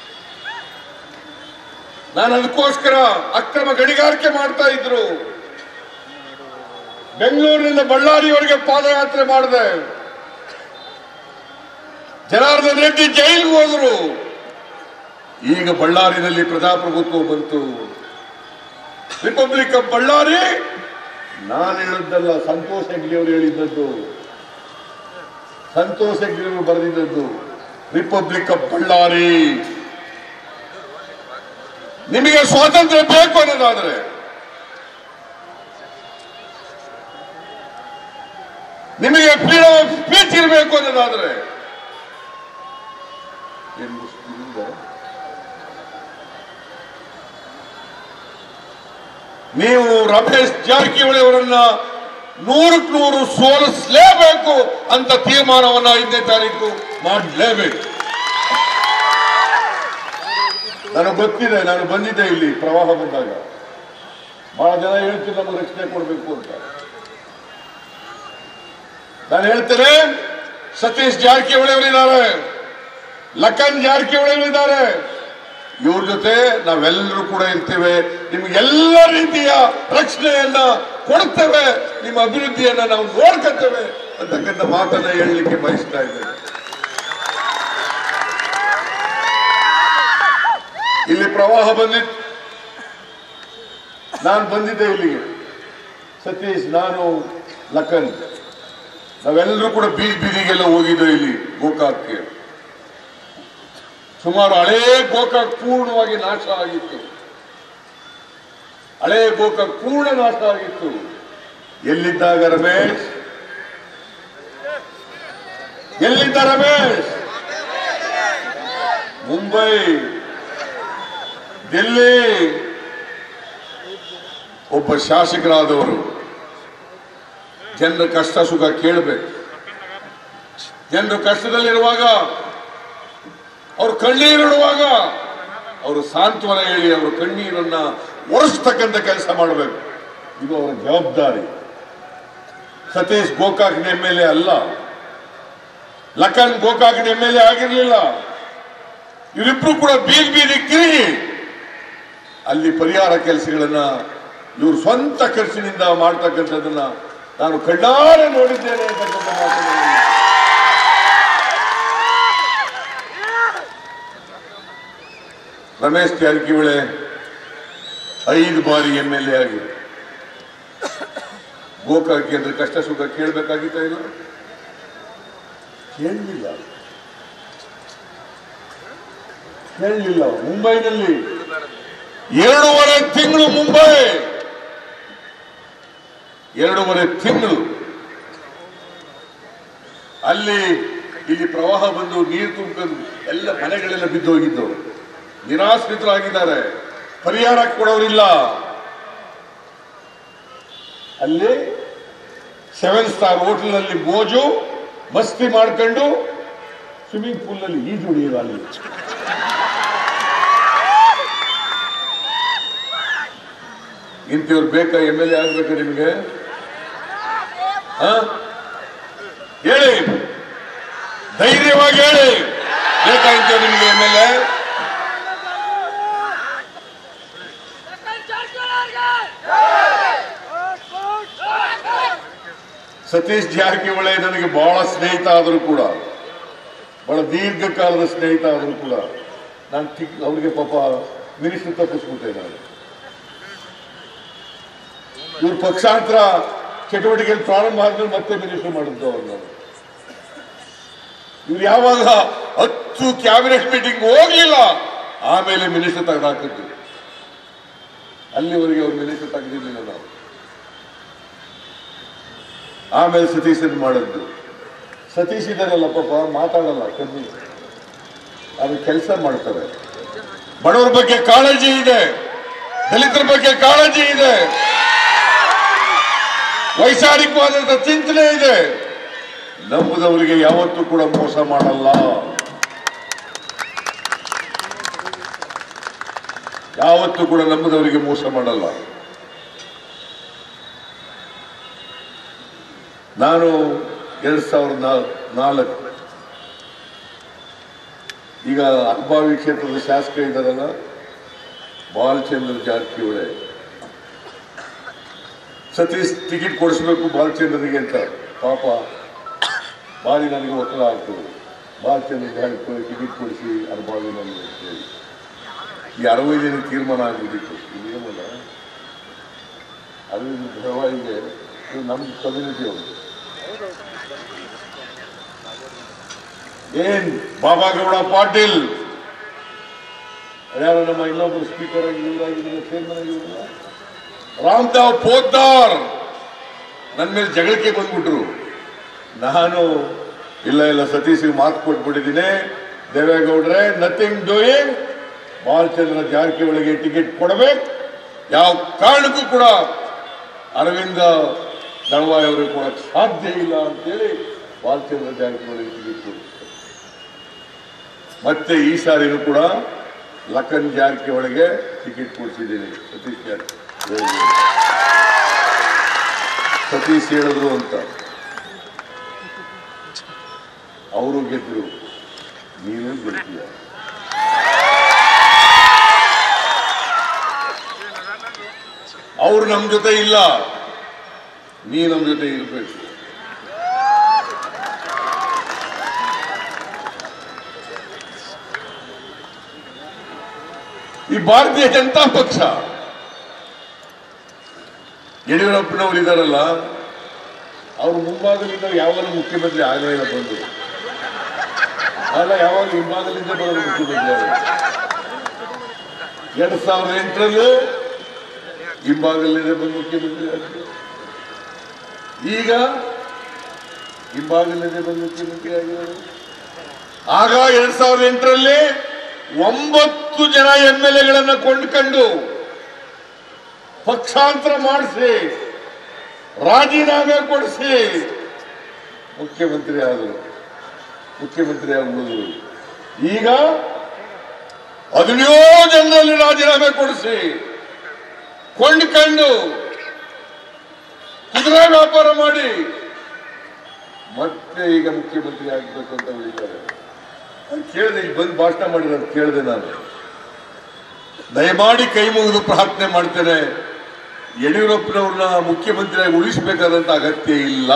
ನಾನು ಅದಕ್ಕೋಸ್ಕರ ಅಕ್ರಮ ಗಣಿಗಾರಿಕೆ ಮಾಡ್ತಾ ಇದ್ರು ಬೆಂಗಳೂರಿನಿಂದ ಬಳ್ಳಾರಿಯವರೆಗೆ ಪಾದಯಾತ್ರೆ ಮಾಡಿದೆ ಜನಾರ್ದನ್ ರೆಡ್ಡಿ ಜೈಲಿಗೆ ಹೋದ್ರು ಈಗ ಬಳ್ಳಾರಿನಲ್ಲಿ ಪ್ರಜಾಪ್ರಭುತ್ವ ಬಂತು ರಿಪಬ್ಲಿಕ್ ಆಫ್ ಬಳ್ಳಾರಿ ನಾನು ಹೇಳಿದ್ದಲ್ಲ ಸಂತೋಷ್ ಹೆಗ್ಡೆ ಅವರು ಹೇಳಿದ್ದದ್ದು ಸಂತೋಷ್ ಹೆಗ್ಡೆ ಅವರು ಬರೆದಿದ್ದದ್ದು ರಿಪಬ್ಲಿಕ್ ಆಫ್ ಬಳ್ಳಾರಿ ನಿಮಗೆ ಸ್ವಾತಂತ್ರ್ಯ ಬೇಕು ಅನ್ನೋದಾದ್ರೆ ನಿಮಗೆ ಫ್ರೀಡಮ್ ಆಫ್ ಸ್ಪೀಚ್ ಇರಬೇಕು ಅನ್ನೋದಾದ್ರೆ ಏನ್ ಮುಸ್ಲಿಮಿಂದ? ನೀವು ರಮೇಶ್ ಜಾರಕಿಹೊಳಿ ಅವರನ್ನ ನೂರಕ್ಕೆ ನೂರು ಸೋಲಿಸಲೇಬೇಕು ಅಂತ ತೀರ್ಮಾನವನ್ನ ಐದನೇ ತಾರೀಕು ಮಾಡಲೇಬೇಕು ನನಗೆ ಗೊತ್ತಿದೆ ನಾನು ಬಂದಿದ್ದೆ ಇಲ್ಲಿ ಪ್ರವಾಹ ಬಂದಾಗ ಬಹಳ ಜನ ಹೇಳ್ತೀನಿ ನಮಗೆ ರಕ್ಷಣೆ ಕೊಡಬೇಕು ಅಂತ ನಾನು ಹೇಳ್ತೇನೆ ಸತೀಶ್ ಜಾರಕಿಹೊಳಿ ಅವರಿದ್ದಾರೆ ಲಖನ್ ಜಾರಕಿಹೊಳಿ ಅವರಿದ್ದಾರೆ ಇವ್ರ ಜೊತೆ ನಾವೆಲ್ಲರೂ ಕೂಡ ಇರ್ತೇವೆ ನಿಮ್ಗೆ ಎಲ್ಲ ರೀತಿಯ ರಕ್ಷಣೆಯನ್ನ ಕೊಡ್ತೇವೆ ನಿಮ್ಮ ಅಭಿವೃದ್ಧಿಯನ್ನ ನಾವು ನೋಡ್ಕೊತೇವೆ ಅಂತಕ್ಕಂಥ ಮಾತನ್ನ ಹೇಳಲಿಕ್ಕೆ ಬಯಸ್ತಾ ಇದ್ದೇವೆ ಇಲ್ಲಿ ಪ್ರವಾಹ ಬಂದಿತ್ತು ನಾನು ಬಂದಿದ್ದೆ ಇಲ್ಲಿಗೆ ಸತೀಶ್ ನಾನು ಲಖನ್ ನಾವೆಲ್ಲರೂ ಕೂಡ ಬೀದಿ ಬೀದಿಗೆಲ್ಲ ಹೋಗಿದ್ದೆ ಇಲ್ಲಿ ಗೋಕಾಕ್ಗೆ ಸುಮಾರು ಹಳೇ ಗೋಕಾಕ್ ಪೂರ್ಣವಾಗಿ ನಾಶ ಆಗಿತ್ತು ಹಳೇ ಗೋಕಾಕ್ ಪೂರ್ಣ ನಾಶ ಆಗಿತ್ತು ಎಲ್ಲಿದ್ದಾಗ ರಮೇಶ್ ಎಲ್ಲಿದ್ದ ರಮೇಶ್ ಮುಂಬೈ ದಿಲ್ಲಿ ಒಬ್ಬ ಶಾಸಕರಾದವರು ಜನರ ಕಷ್ಟ ಸುಖ ಕೇಳಬೇಕು ಜನರು ಕಷ್ಟದಲ್ಲಿರುವಾಗ ಅವರು ಕಣ್ಣೀರಿಡುವಾಗ ಅವರು ಸಾಂತ್ವನ ಹೇಳಿ ಅವರ ಕಣ್ಣೀರನ್ನ ಒರೆಸ್ತಕ್ಕಂಥ ಕೆಲಸ ಮಾಡಬೇಕು ಇದು ಅವರ ಜವಾಬ್ದಾರಿ Satish Gokak M L A ಅಲ್ಲ Lakhan Gokak M L A ಆಗಿರ್ಲಿಲ್ಲ ಇವರಿಬ್ರು ಕೂಡ ಬೀದಿ ಬೀದಿ ಕಿರಿಗಿ ಅಲ್ಲಿ ಪರಿಹಾರ ಕೆಲಸಗಳನ್ನ ಇವರು ಸ್ವಂತ ಖರ್ಚಿನಿಂದ ಮಾಡ್ತಕ್ಕಂಥದ್ದನ್ನ ನಾನು ಕಣ್ಣಾರೆ ನೋಡಿದ್ದೇನೆ ಅಂತಕ್ಕಂಥ ಮಾತನ್ನ ಹೇಳಿ. ರಮೇಶ್ ಜಾರಕಿಹೊಳಿ ಐದು ಬಾರಿ ಎಂ ಎಲ್ ಎ ಆಗಿ ಗೋಕಾಕ್ ಕೇಂದ್ರ ಕಷ್ಟ ಸುಖ ಕೇಳಬೇಕಾಗಿತ್ತ ಇಲ್ಲ ಕೇಳಲಿಲ್ಲ ಕೇಳಲಿಲ್ಲ ಮುಂಬೈನಲ್ಲಿ ಎರಡೂವರೆ ತಿಂಗಳು ಮುಂಬೈ ಎರಡೂವರೆ ತಿಂಗಳು ಅಲ್ಲಿ ಇಲ್ಲಿ ಪ್ರವಾಹ ಬಂದು ನೀರು ತುಂಬಿಕೊಂಡು ಎಲ್ಲ ಮನೆಗಳೆಲ್ಲ ಬಿದ್ದೋಗಿದ್ದು ನಿರಾಶ್ರಿತರಾಗಿದ್ದಾರೆ ಪರಿಹಾರ ಕೊಡೋರಿಲ್ಲ ಅಲ್ಲಿ ಸೆವೆನ್ ಸ್ಟಾರ್ ಹೋಟೆಲ್ನಲ್ಲಿ ಮೋಜು ಮಸ್ತಿ ಮಾಡ್ಕೊಂಡು ಸ್ವಿಮ್ಮಿಂಗ್ ಪೂಲ್ನಲ್ಲಿ ಈಜು ಹೊಡೆಯೋದು ಅಲ್ಲಿ ಇಂಥವ್ರು ಬೇಕಾ ಎಮ್ ಎಲ್ ಎ ಆಗ್ಬೇಕಾ ನಿಮಗೆ ಹ? ಹೇಳಿ ಧೈರ್ಯವಾಗಿ ಹೇಳಿ ಬೇಕಾ ಇಂಥವ್ರು ನಿಮಗೆ M L A Satish Jarkiholi ನನಗೆ ಬಹಳ ಸ್ನೇಹಿತ ಆದರೂ ಕೂಡ ಬಹಳ ದೀರ್ಘಕಾಲದ ಸ್ನೇಹಿತ ಆದರೂ ಕೂಡ ನಾನು ಚಿಕ್ಕ ಅವರಿಗೆ ಪಾಪ ಮಿನಿಸ್ಟರ್ ತಪ್ಪಿಸ್ಬಿಟ್ಟೆ ನಾನು ಇವ್ರ ಪಕ್ಷಾಂತರ ಚಟುವಟಿಕೆ ಪ್ರಾರಂಭ ಆದ್ಮೇಲೆ ಮತ್ತೆ ಮಿನಿಸ್ಟರ್ ಮಾಡಿದ್ದು ಅವ್ರು ನಾನು ಇವ್ರು ಯಾವಾಗ ಹತ್ತು ಕ್ಯಾಬಿನೆಟ್ ಮೀಟಿಂಗ್ ಹೋಗ್ಲಿಲ್ಲ ಆಮೇಲೆ ಮಿನಿಸ್ಟರ್ ತೆಗೆದಾಕಿದ್ದು ಅಲ್ಲಿವರೆಗೆ ಅವ್ರು ಮಿನಿಸ್ಟರ್ ತೆಗೆದಿರ್ಲಿಲ್ಲ ನಾವು ಆಮೇಲೆ ಸತೀಶನ್ ಮಾಡಿದ್ದು ಸತೀಶ್ ಇದ್ದಾರಲ್ಲ ಪಾಪ ಮಾತಾಡಲ್ಲ ಕಮ್ಮಿ ಅದು ಕೆಲಸ ಮಾಡ್ತಾರೆ ಬಡವರ ಬಗ್ಗೆ ಕಾಳಜಿ ಇದೆ ದಲಿತರ ಬಗ್ಗೆ ಕಾಳಜಿ ಇದೆ ವೈಚಾರಿಕವಾದಂತ ಚಿಂತನೆ ಇದೆ ನಂಬುದವರಿಗೆ ಯಾವತ್ತೂ ಕೂಡ ಮೋಸ ಮಾಡಲ್ಲ ಯಾವತ್ತೂ ಕೂಡ ನಂಬುದವರಿಗೆ ಮೋಸ ಮಾಡಲ್ಲ ನಾನು ಎರಡ್ ಸಾವಿರದ ನಾಲ್- ನಾಲ್ಕು ಈಗ ಅಕ್ಬಾವಿ ಕ್ಷೇತ್ರದ ಶಾಸಕ ಇದ್ದಾರಲ್ಲ ಬಾಲಚಂದ್ರ ಜಾರಕಿಹೊಳಿ ಸತೀಶ್ ಟಿಕೆಟ್ ಕೊಡಿಸ್ಬೇಕು ಬಾಲಚಂದ್ರನಿಗೆ ಅಂತ ಪಾಪ ಬಾರಿ ನನಗೆ ಒತ್ತಡ ಆಗ್ತದೆ ಬಾಲಚಂದ್ರ ಜಾರಕಿಹೊಳಿ ಟಿಕೆಟ್ ಕೊಡಿಸಿ ಅನುಭವಿ ನನಗೆ ಅಂತ ಹೇಳಿ ಈ ಅರವೈದು ದಿನ ತೀರ್ಮಾನ ಆಗ್ಬಿಟ್ಟಿತ್ತು ಇದೇನಲ್ಲ ಅರವಿಂದ ಧಾರಾವಾಹಿಗೆ ಇದು ನಮ್ಮ ಕಮ್ಯುನಿಟಿ ಅವರು ಏನ್ ಬಾಬಾಗೌಡ ಪಾಟೀಲ್ ಯಾರು ನಮ್ಮ ಇನ್ನೊಬ್ಬರು ಸ್ಪೀಕರ್ ಆಗಿ ಇವರಾಗಿದ್ದಿಲ್ಲ ಚೇರ್ಮನ್ ಆಗಿರಲಿಲ್ಲ ರಾಮದಾವ್ ಪೋದ್ದಾರ್ ನನ್ನ ಮೇಲೆ ಜಗಳಕ್ಕೆ ಬಂದ್ಬಿಟ್ರು ನಾನು ಇಲ್ಲ ಇಲ್ಲ ಸತೀಶ್ಗೆ ಮಾತು ಕೊಟ್ಬಿಟ್ಟಿದ್ದೀನಿ ದೇವೇಗೌಡ್ರೆ ನಥಿಂಗ್ ಡೂಯಿಂಗ್ ಬಾಲಚಂದ್ರ ಜಾರಕಿಹೊಳಿಗೆ ಟಿಕೆಟ್ ಕೊಡಬೇಕು ಯಾವ ಕಾರಣಕ್ಕೂ ಕೂಡ ಅರವಿಂದ ದಳವಾಯಿ ಅವರಿಗೆ ಕೊಡಕ್ಕೆ ಸಾಧ್ಯ ಇಲ್ಲ ಅಂತೇಳಿ ಬಾಲಚಂದ್ರ ಜಾರಕಿಹೊಳಿಗೆ ಟಿಕೆಟ್ ಕೊಡಿಸ್ತಾರೆ ಮತ್ತೆ ಈ ಸಾರಿನೂ ಕೂಡ ಲಖನ್ ಜಾರಕಿಹೊಳಿಗೆ ಟಿಕೆಟ್ ಕೊಡಿಸಿದ್ದೀನಿ ಸತೀಶ್ ಜಾರಕಿಹೊಳಿ ಸತೀಶ್ ಹೇಳಿದ್ರು ಅಂತ ಅವರು ಗೆದ್ರು ನೀನು ಗೆದ್ದೀಯ ಅವ್ರು ನಮ್ಮ ಜೊತೆ ಇಲ್ಲ ನೀ ನಮ್ಮ ಜೊತೆ ಇರಬೇಕು ಈ ಭಾರತೀಯ ಜನತಾ ಪಕ್ಷ ಯಡಿಯೂರಪ್ಪನವರು ಇದ್ದಾರಲ್ಲ ಅವರು ಮುಂಭಾಗದಿಂದ ಯಾವಾಗ ಮುಖ್ಯಮಂತ್ರಿ ಆಗಲೇ ಇಲ್ಲ ಬಂದು ಅಲ್ಲ ಯಾವಾಗ ಹಿಂಭಾಗದಿಂದ ಬರೋದು ಮುಖ್ಯಮಂತ್ರಿ ಅವರು ಎರಡ್ ಸಾವಿರದ ಎಂಟರಲ್ಲೂ ಹಿಂಭಾಗದಲ್ಲಿದೆ ಬಂದು ಮುಖ್ಯಮಂತ್ರಿ ಆಗಿದ್ರು ಈಗ ಹಿಂಭಾಗದಲ್ಲಿದೆ ಬಂದು ಮುಖ್ಯಮಂತ್ರಿ ಆಗಿದ್ದಾರೆ ಆಗ ಎರಡ್ ಸಾವಿರದ ಎಂಟರಲ್ಲಿ ಒಂಬತ್ತು ಜನ ಎಂ ಎಲ್ ಎಗಳನ್ನ ಕೊಂಡ್ಕೊಂಡು ಪಕ್ಷಾಂತರ ಮಾಡಿಸಿ ರಾಜೀನಾಮೆ ಕೊಡಿಸಿ ಮುಖ್ಯಮಂತ್ರಿ ಆದರು ಮುಖ್ಯಮಂತ್ರಿ ಆಗುವುದು ಈಗ ಹದಿನೇಳು ಜನರಲ್ಲಿ ರಾಜೀನಾಮೆ ಕೊಡಿಸಿ ಕೊಂಡ್ಕೊಂಡು ಕುದುರೆ ವ್ಯಾಪಾರ ಮಾಡಿ ಮತ್ತೆ ಈಗ ಮುಖ್ಯಮಂತ್ರಿ ಆಗಬೇಕು ಅಂತ ಹೇಳಿದ್ದಾರೆ ಕೇಳಿದೆ ಇಲ್ಲಿ ಬಂದು ಭಾಷಣ ಮಾಡಿರೋದು ಕೇಳಿದೆ ನಾನು ದಯಮಾಡಿ ಕೈ ಮುಗಿದು ಪ್ರಾರ್ಥನೆ ಮಾಡ್ತೇನೆ ಯಡಿಯೂರಪ್ಪನವ್ರನ್ನ ಮುಖ್ಯಮಂತ್ರಿಯಾಗಿ ಉಳಿಸಬೇಕಾದಂತ ಅಗತ್ಯ ಇಲ್ಲ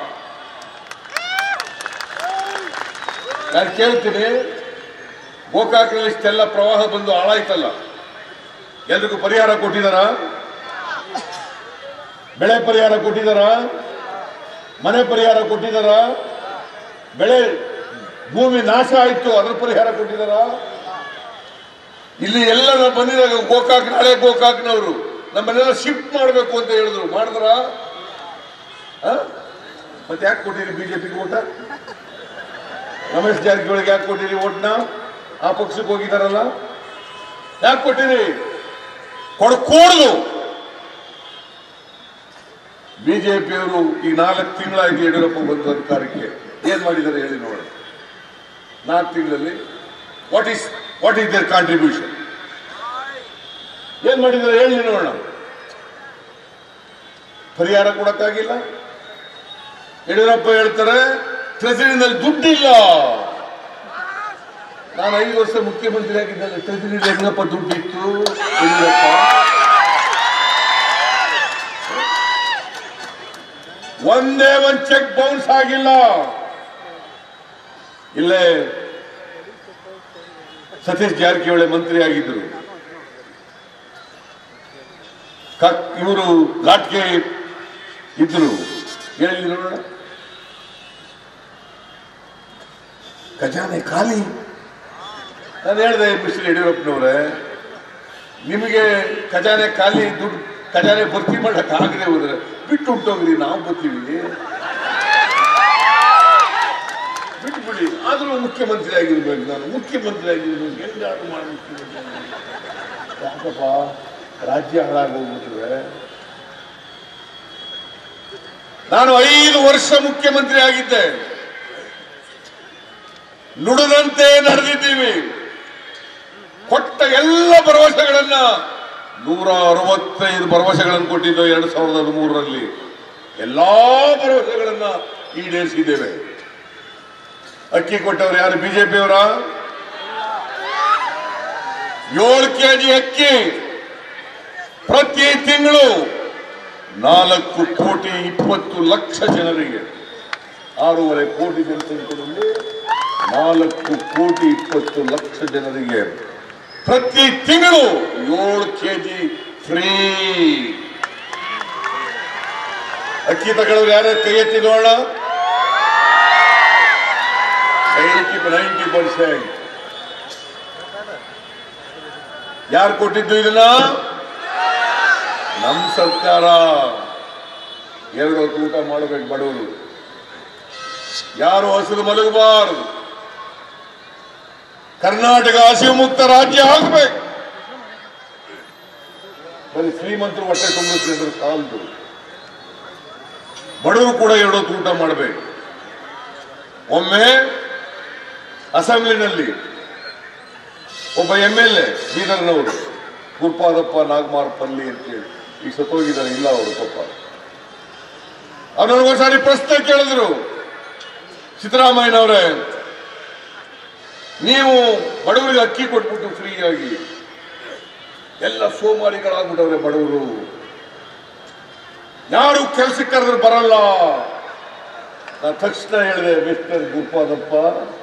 ನಾನು ಕೇಳ್ತೀನಿ ಗೋಕಾಕ್ನಲ್ಲಿ ಇಷ್ಟೆಲ್ಲ ಪ್ರವಾಹ ಬಂದು ಹಾಳಾಯ್ತಲ್ಲ ಎಲ್ರಿಗೂ ಪರಿಹಾರ ಕೊಟ್ಟಿದಾರ ಬೆಳೆ ಪರಿಹಾರ ಕೊಟ್ಟಿದಾರ ಮನೆ ಪರಿಹಾರ ಕೊಟ್ಟಿದಾರ ಬೆಳೆ ಭೂಮಿ ನಾಶ ಆಯ್ತು ಅದ್ರ ಪರಿಹಾರ ಕೊಟ್ಟಿದಾರ ಇಲ್ಲಿ ಎಲ್ಲ ನಾವು ಬಂದಿದಾಗ ಗೋಕಾಕ್ ನಾಳೆ ಗೋಕಾಕ್ನವರು ನಮ್ಮನ್ನೆಲ್ಲ ಶಿಫ್ಟ್ ಮಾಡಬೇಕು ಅಂತ ಹೇಳಿದ್ರು ಮಾಡಿದ್ರ ಮತ್ತೆ ಯಾಕೆ ಕೊಟ್ಟಿರಿ ಬಿಜೆಪಿಗೆ ಓಟ ರಮೇಶ್ ಜಾರಕಿಹೊಳಿಗೆ ಯಾಕೆ ಕೊಟ್ಟಿರಿ ಓಟ್ನ ಆ ಪಕ್ಷಕ್ಕೆ ಹೋಗಿದಾರಲ್ಲ ಯಾಕೆ ಕೊಟ್ಟಿರಿ ಕೊಡ್ಕೂಡ್ದು ಬಿಜೆಪಿಯವರು ಈಗ ನಾಲ್ಕು ತಿಂಗಳಾಯ್ತು ಯಡಿಯೂರಪ್ಪ ಬಂದು ಅಧಿಕಾರಕ್ಕೆ ಏನ್ ಮಾಡಿದ್ದಾರೆ ಹೇಳಿ ನೋಡೋಣ ನಾಲ್ಕು ತಿಂಗಳಲ್ಲಿ what is what is their contribution ಏನ್ ಮಾಡಿದ್ದಾರೆ ಹೇಳಿ ನೋಡೋಣ ಪರಿಹಾರ ಕೊಡಕ್ಕಾಗಿಲ್ಲ ಯಡಿಯೂರಪ್ಪ ಹೇಳ್ತಾರೆ ಟ್ರೆಜರಿನಲ್ಲಿ ದುಡ್ಡಿಲ್ಲ ನಾನು ಐದು ವರ್ಷ ಮುಖ್ಯಮಂತ್ರಿ ಆಗಿದ್ದಲ್ಲಿ ಟ್ರೆಜರಿ ಹೆಂಗಪ್ಪ ದುಡ್ಡಿತ್ತು ಯಡಿಯೂರಪ್ಪ ಒಂದೇ ಒಂದ್ ಚೆಕ್ ಬೌನ್ಸ್ ಆಗಿಲ್ಲ ಇಲ್ಲೇ ಸತೀಶ್ ಜಾರಕಿಹೊಳಿ ಮಂತ್ರಿ ಆಗಿದ್ರು ಇವರು ಲಾಟ್ಗೆ ಇದ್ರು ಹೇಳಿ ನೋಡೋಣ ಖಜಾನೆ ಖಾಲಿ ನಾನು ಹೇಳಿದೆ ಮಿಸ್ಟರ್ ಯಡಿಯೂರಪ್ಪನವರೇ ನಿಮಗೆ ಖಜಾನೆ ಖಾಲಿ ದುಡ್ಡು ಖಜಾನೆ ಭರ್ತಿ ಮಾಡಕ್ ಆಗದೆ ಹೋದ್ರೆ ಬಿಟ್ಟು ಉಂಟೋಗ್ರಿ ನಾವು ಬರ್ತೀವಿ ಬಿಟ್ಟು ಬಿಡಿ ಆದ್ರೂ ಮುಖ್ಯಮಂತ್ರಿ ಆಗಿರ್ಬೇಕು ನಾನು ಮುಖ್ಯಮಂತ್ರಿ ಆಗಿರ್ಬೇಕು ಹೆಂಗಾದ್ರು ಮಾಡಿ ಮುಖ್ಯಮಂತ್ರಿ ಆಗಿರ್ಬೇಕು. ಯಾಕಪ್ಪ ರಾಜ್ಯ ಹಾಳಾಗೋಗ್ಬಿಟ್ರೆ ನಾನು ಐದು ವರ್ಷ ಮುಖ್ಯಮಂತ್ರಿ ಆಗಿದ್ದೆ ನುಡಿದಂತೆ ನಡೆದಿದ್ದೀವಿ ಕೊಟ್ಟ ಎಲ್ಲ ಭರವಸೆಗಳನ್ನ ನೂರ ಅರವತ್ತೈದು ಭರವಸೆಗಳನ್ನು ಕೊಟ್ಟಿದ್ದು ಎರಡು ಸಾವಿರದ ಹದಿಮೂರರಲ್ಲಿ ಎಲ್ಲಾ ಭರವಸೆಗಳನ್ನ ಈಡೇರಿಸಿದ್ದೇವೆ ಅಕ್ಕಿ ಕೊಟ್ಟವರು ಯಾರು ಬಿಜೆಪಿಯವರ ಏಳು ಕೆಜಿ ಅಕ್ಕಿ ಪ್ರತಿ ತಿಂಗಳು ನಾಲ್ಕು ಕೋಟಿ ಇಪ್ಪತ್ತು ಲಕ್ಷ ಜನರಿಗೆ ಆರೂವರೆ ಕೋಟಿ ಜನಸಂಖ್ಯೆಯಲ್ಲಿ ನಾಲ್ಕು ಕೋಟಿ ಇಪ್ಪತ್ತು ಲಕ್ಷ ಜನರಿಗೆ ಪ್ರತಿ ತಿಂಗಳು ಏಳು ಕೆಜಿ ಫ್ರೀ ಅಕ್ಕಿ ತಗೊಳ್ಳೋರು ಯಾರು ಕೈ ಎತ್ತಿ ನೋಡೋಣ ಏಯ್ಟಿ ನೈಂಟಿ ಪರ್ಸೆಂಟ್ ಯಾರು ಕೊಟ್ಟಿದ್ದು ಇದನ್ನ ನಮ್ಮ ಸರ್ಕಾರ ಎರಡು ಹೊತ್ತು ಊಟ ಮಾಡಬೇಕು ಬಡವರು ಯಾರು ಹಸಿರು ಮಲಗಬಾರದು ಕರ್ನಾಟಕ ಹಸಿವು ಮುಕ್ತ ರಾಜ್ಯ ಆಗಬೇಕು ಬರೀ ಶ್ರೀಮಂತರು ಹೊಟ್ಟೆ ತುಂಬಿಸಿದ್ರೆ ಸಾಲದು ಬಡವರು ಕೂಡ ಎರಡು ಹೊತ್ತು ಊಟ ಮಾಡಬೇಕು ಒಮ್ಮೆ ಅಸೆಂಬ್ಲಿನಲ್ಲಿ ಒಬ್ಬ ಎಂ ಎಲ್ ಎ ಬೀದರ್ನವರು ಗುರುಪಾದಪ್ಪ ನಾಗಮಾರ್ ಪಲ್ಲಿ ಅಂತೇಳಿ ಈಗ ಸತ್ತೋಗಿದ್ದಾರೆ ಇಲ್ಲ ಅವರು ಪಾಪ ಅವ್ರು ಒಂದ್ಸಾರಿ ಪ್ರಶ್ನೆ ಕೇಳಿದ್ರು ಸಿದ್ದರಾಮಯ್ಯನವರೇ ನೀವು ಬಡವರಿಗೆ ಅಕ್ಕಿ ಕೊಟ್ಬಿಟ್ಟು ಫ್ರೀಯಾಗಿ ಎಲ್ಲ ಸೋಮಾರಿಗಳಾಗ್ಬಿಟ್ಟವ್ರೆ ಬಡವರು ಯಾರು ಕೆಲಸಕ್ಕೆ ಕರೆದ್ರೆ ಬರಲ್ಲ ನಾನು ತಕ್ಷಣ ಹೇಳಿದೆ ಮಿಸ್ಟರ್ ಗುರುಪಾದಪ್ಪ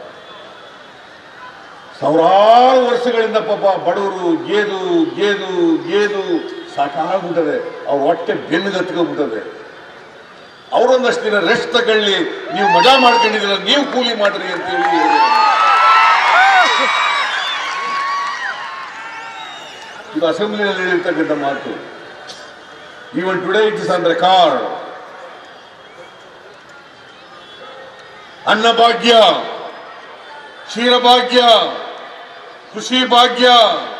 ಸಾವಿರಾರು ವರ್ಷಗಳಿಂದ ಪಾಪ ಬಡವರು ಗೇದು ಗೇದು ಗೇದು ಸಾಕಾಗ್ಬಿಟ್ಟದೆ ಅವ್ರ ಹೊಟ್ಟೆ ಬೆನ್ನು ಗತ್ಕೊಂಡ್ಬಿಟ್ಟದೆ ಅವರೊಂದಷ್ಟು ದಿನ ರೆಸ್ಟ್ ತಗೊಳ್ಳಿ ನೀವು ಮಜಾ ಮಾಡ್ಕೊಂಡಿದ್ದೀರ ನೀವು ಕೂಲಿ ಮಾಡ್ರಿ ಅಂತ ಹೇಳಿ ಹೇಳಿದೆ. ಇದು ಅಸೆಂಬ್ಲಿನಲ್ಲಿ ಹೇಳಿರ್ತಕ್ಕಂಥ ಮಾತು even today it is on record Annabhagya Ksheerabhagya Krishi Bhagya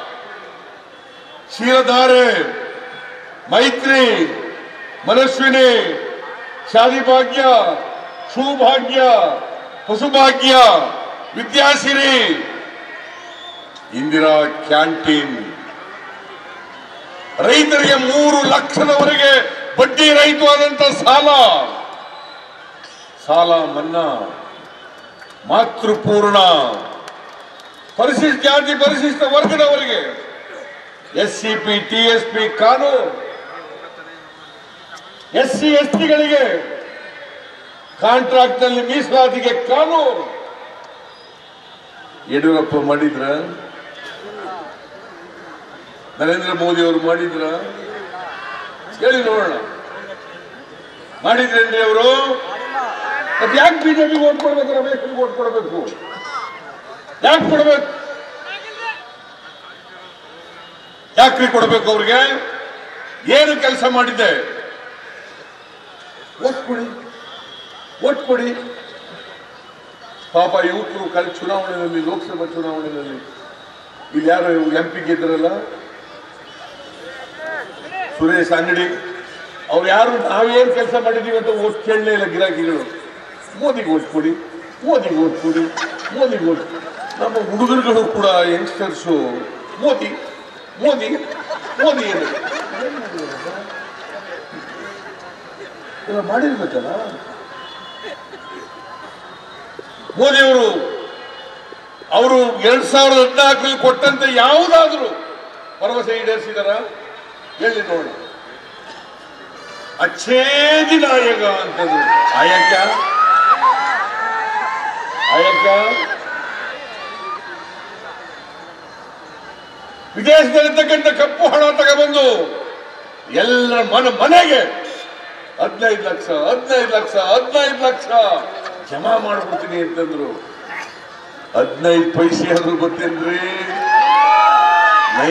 ಕ್ಷೀರಧಾರೆ ಮೈತ್ರಿ ಮನಸ್ವಿನಿ ಶಾದಿ ಭಾಗ್ಯ ಸೌಭಾಗ್ಯ ಹೊಸಭಾಗ್ಯ ವಿದ್ಯಾಸಿರಿ ಇಂದಿರಾ ಕ್ಯಾಂಟೀನ್ ರೈತರಿಗೆ ಮೂರು ಲಕ್ಷದವರೆಗೆ ಬಡ್ಡಿ ರಹಿತವಾದಂತ ಸಾಲ ಸಾಲ ಮನ್ನಾ ಮಾತೃಪೂರ್ಣ ಪರಿಶಿಷ್ಟ ಜಾತಿ ಪರಿಶಿಷ್ಟ ವರ್ಗದವರಿಗೆ S C P T S P ಕಾನೂನು ಎಸ್ ಸಿ ಎಸ್ ಟಿಗಳಿಗೆ ಕಾಂಟ್ರಾಕ್ಟ್ ನಲ್ಲಿ ಮೀಸಲಾತಿಗೆ ಕಾನೂನು ಯಡಿಯೂರಪ್ಪ ಮಾಡಿದ್ರ ನರೇಂದ್ರ ಮೋದಿ ಅವರು ಮಾಡಿದ್ರ ಹೇಳಿ ನೋಡೋಣ ಮಾಡಿದ್ರೇನ್ರಿ ಅವರು ಮತ್ತೆ ಯಾಕೆ ಬಿಜೆಪಿ ಓಟ್ ಕೊಡ್ಬೇಕು ರಮೇಶ್ ಓಟ್ ಕೊಡಬೇಕು ಯಾಕೆ ಕೊಡ್ಬೇಕು ಯಾಕ್ರಿ ಕೊಡಬೇಕು ಅವ್ರಿಗೆ ಏನು ಕೆಲಸ ಮಾಡಿದ್ದೆ ಓಟ್ ಕೊಡಿ ಓಟ್ ಕೊಡಿ ಪಾಪ ಯುವಕರು ಕಲ್ ಚುನಾವಣೆಯಲ್ಲಿ ಲೋಕಸಭಾ ಚುನಾವಣೆಯಲ್ಲಿ ಇಲ್ಲಿ ಯಾರು ಎಂ ಪಿ ಗೆದ್ದರಲ್ಲ ಸುರೇಶ್ ಅಂಗಡಿ ಅವ್ರು ಯಾರು ನಾವೇನ್ ಕೆಲಸ ಮಾಡಿದೀವಿ ಅಂತ ಓಟ್ ಕೇಳಲೇ ಇಲ್ಲ ಗಿರಾಕಿಗಳು ಮೋದಿಗೆ ಓಟ್ ಕೊಡಿ ಮೋದಿಗೆ ಓಟ್ ಕೊಡಿ ಮೋದಿಗೆ ಓಟ್ ನಮ್ಮ ಹುಡುಗರುಗಳು ಕೂಡ ಯಂಗ್ಸ್ಟರ್ಸು ಮೋದಿ ಮೋದಿ ಮೋದಿ ಏನು ಇವಾಗ ಮಾಡಿರ್ಬೇಕಲ್ಲ ಮೋದಿಯವರು ಅವರು ಎರಡ್ ಸಾವಿರದ ಹದಿನಾಲ್ಕರಲ್ಲಿ ಕೊಟ್ಟಂತೆ ಯಾವುದಾದ್ರೂ ಭರವಸೆ ಈಡೇರಿಸಿದಾರ ಹೇಳಿ ನೋಡಿ ಅಚ್ಛೇದಿ ನಾಯಕ ಅಂತದ್ದು ಆಯಕ ಆಯಕ ವಿದೇಶದಲ್ಲಿರ್ತಕ್ಕಂಥ ಕಪ್ಪು ಹಣ ತಗೊಬಂದು ಎಲ್ಲ ಮನ ಮನೆಗೆ ಹದಿನೈದು ಲಕ್ಷ ಹದಿನೈದು ಲಕ್ಷ ಹದಿನೈದು ಲಕ್ಷ ಜಮಾ ಮಾಡ್ಬಿಡ್ತೀನಿ ಅಂತಂದ್ರು ಹದಿನೈದು ಪೈಸೆ ಆದ್ರೂ ಗೊತ್ತೇನ್ರಿ ನೈ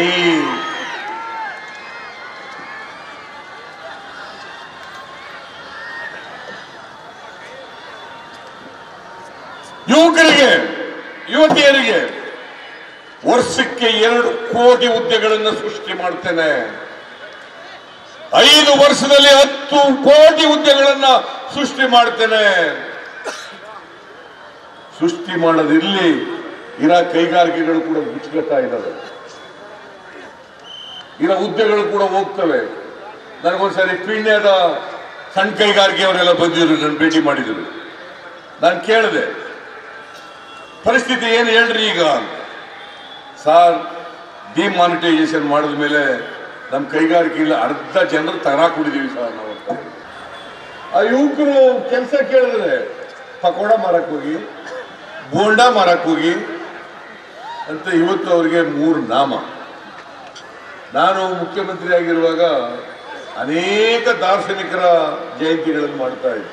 ಯುವಕರಿಗೆ ಯುವತಿಯರಿಗೆ ವರ್ಷಕ್ಕೆ ಎರಡು ಕೋಟಿ ಹುದ್ದೆಗಳನ್ನು ಸೃಷ್ಟಿ ಮಾಡ್ತೇನೆ ಐದು ವರ್ಷದಲ್ಲಿ ಹತ್ತು ಕೋಟಿ ಹುದ್ದೆಗಳನ್ನ ಸೃಷ್ಟಿ ಮಾಡ್ತೇನೆ ಸೃಷ್ಟಿ ಮಾಡೋದಿರ್ಲಿ ಇರೋ ಕೈಗಾರಿಕೆಗಳು ಕೂಡ ಮುಚ್ಕೊತಾ ಇದ್ದಾವೆ ಇರೋ ಹುದ್ದೆಗಳು ಕೂಡ ಹೋಗ್ತವೆ ನನಗೊಂದ್ಸರಿ ಪೀಣ್ಯದ ಸಣ್ಣ ಕೈಗಾರಿಕೆಯವರೆಲ್ಲ ಬಂದಿದ್ರು ನನ್ನ ಭೇಟಿ ಮಾಡಿದ್ರು ನಾನು ಕೇಳಿದೆ ಪರಿಸ್ಥಿತಿ ಏನು ಹೇಳ್ರಿ ಈಗ ಸಾರ್ ಡಿಮಾನಿಟೈಸೇಷನ್ ಮಾಡಿದ ಮೇಲೆ ನಮ್ಮ ಕೈಗಾರಿಕೆಯಲ್ಲಿ ಅರ್ಧ ಜನರು ತರಾ ಕುಡಿದೀವಿ ಸರ್ ನಾವು ಅಂತ. ಆ ಯುವಕರು ಕೆಲಸ ಕೇಳಿದ್ರೆ ಪಕೋಡ ಮಾರಕ್ ಹೋಗಿ ಬೋಂಡ ಮಾರಕ್ ಹೋಗಿ ಅಂತ ಇವತ್ತು ಅವರಿಗೆ ಮೂರು ನಾಮ ನಾನು ಮುಖ್ಯಮಂತ್ರಿ ಆಗಿರುವಾಗ ಅನೇಕ ದಾರ್ಶನಿಕರ ಜಯಂತಿಗಳನ್ನು ಮಾಡ್ತಾ ಇದ್ದೆ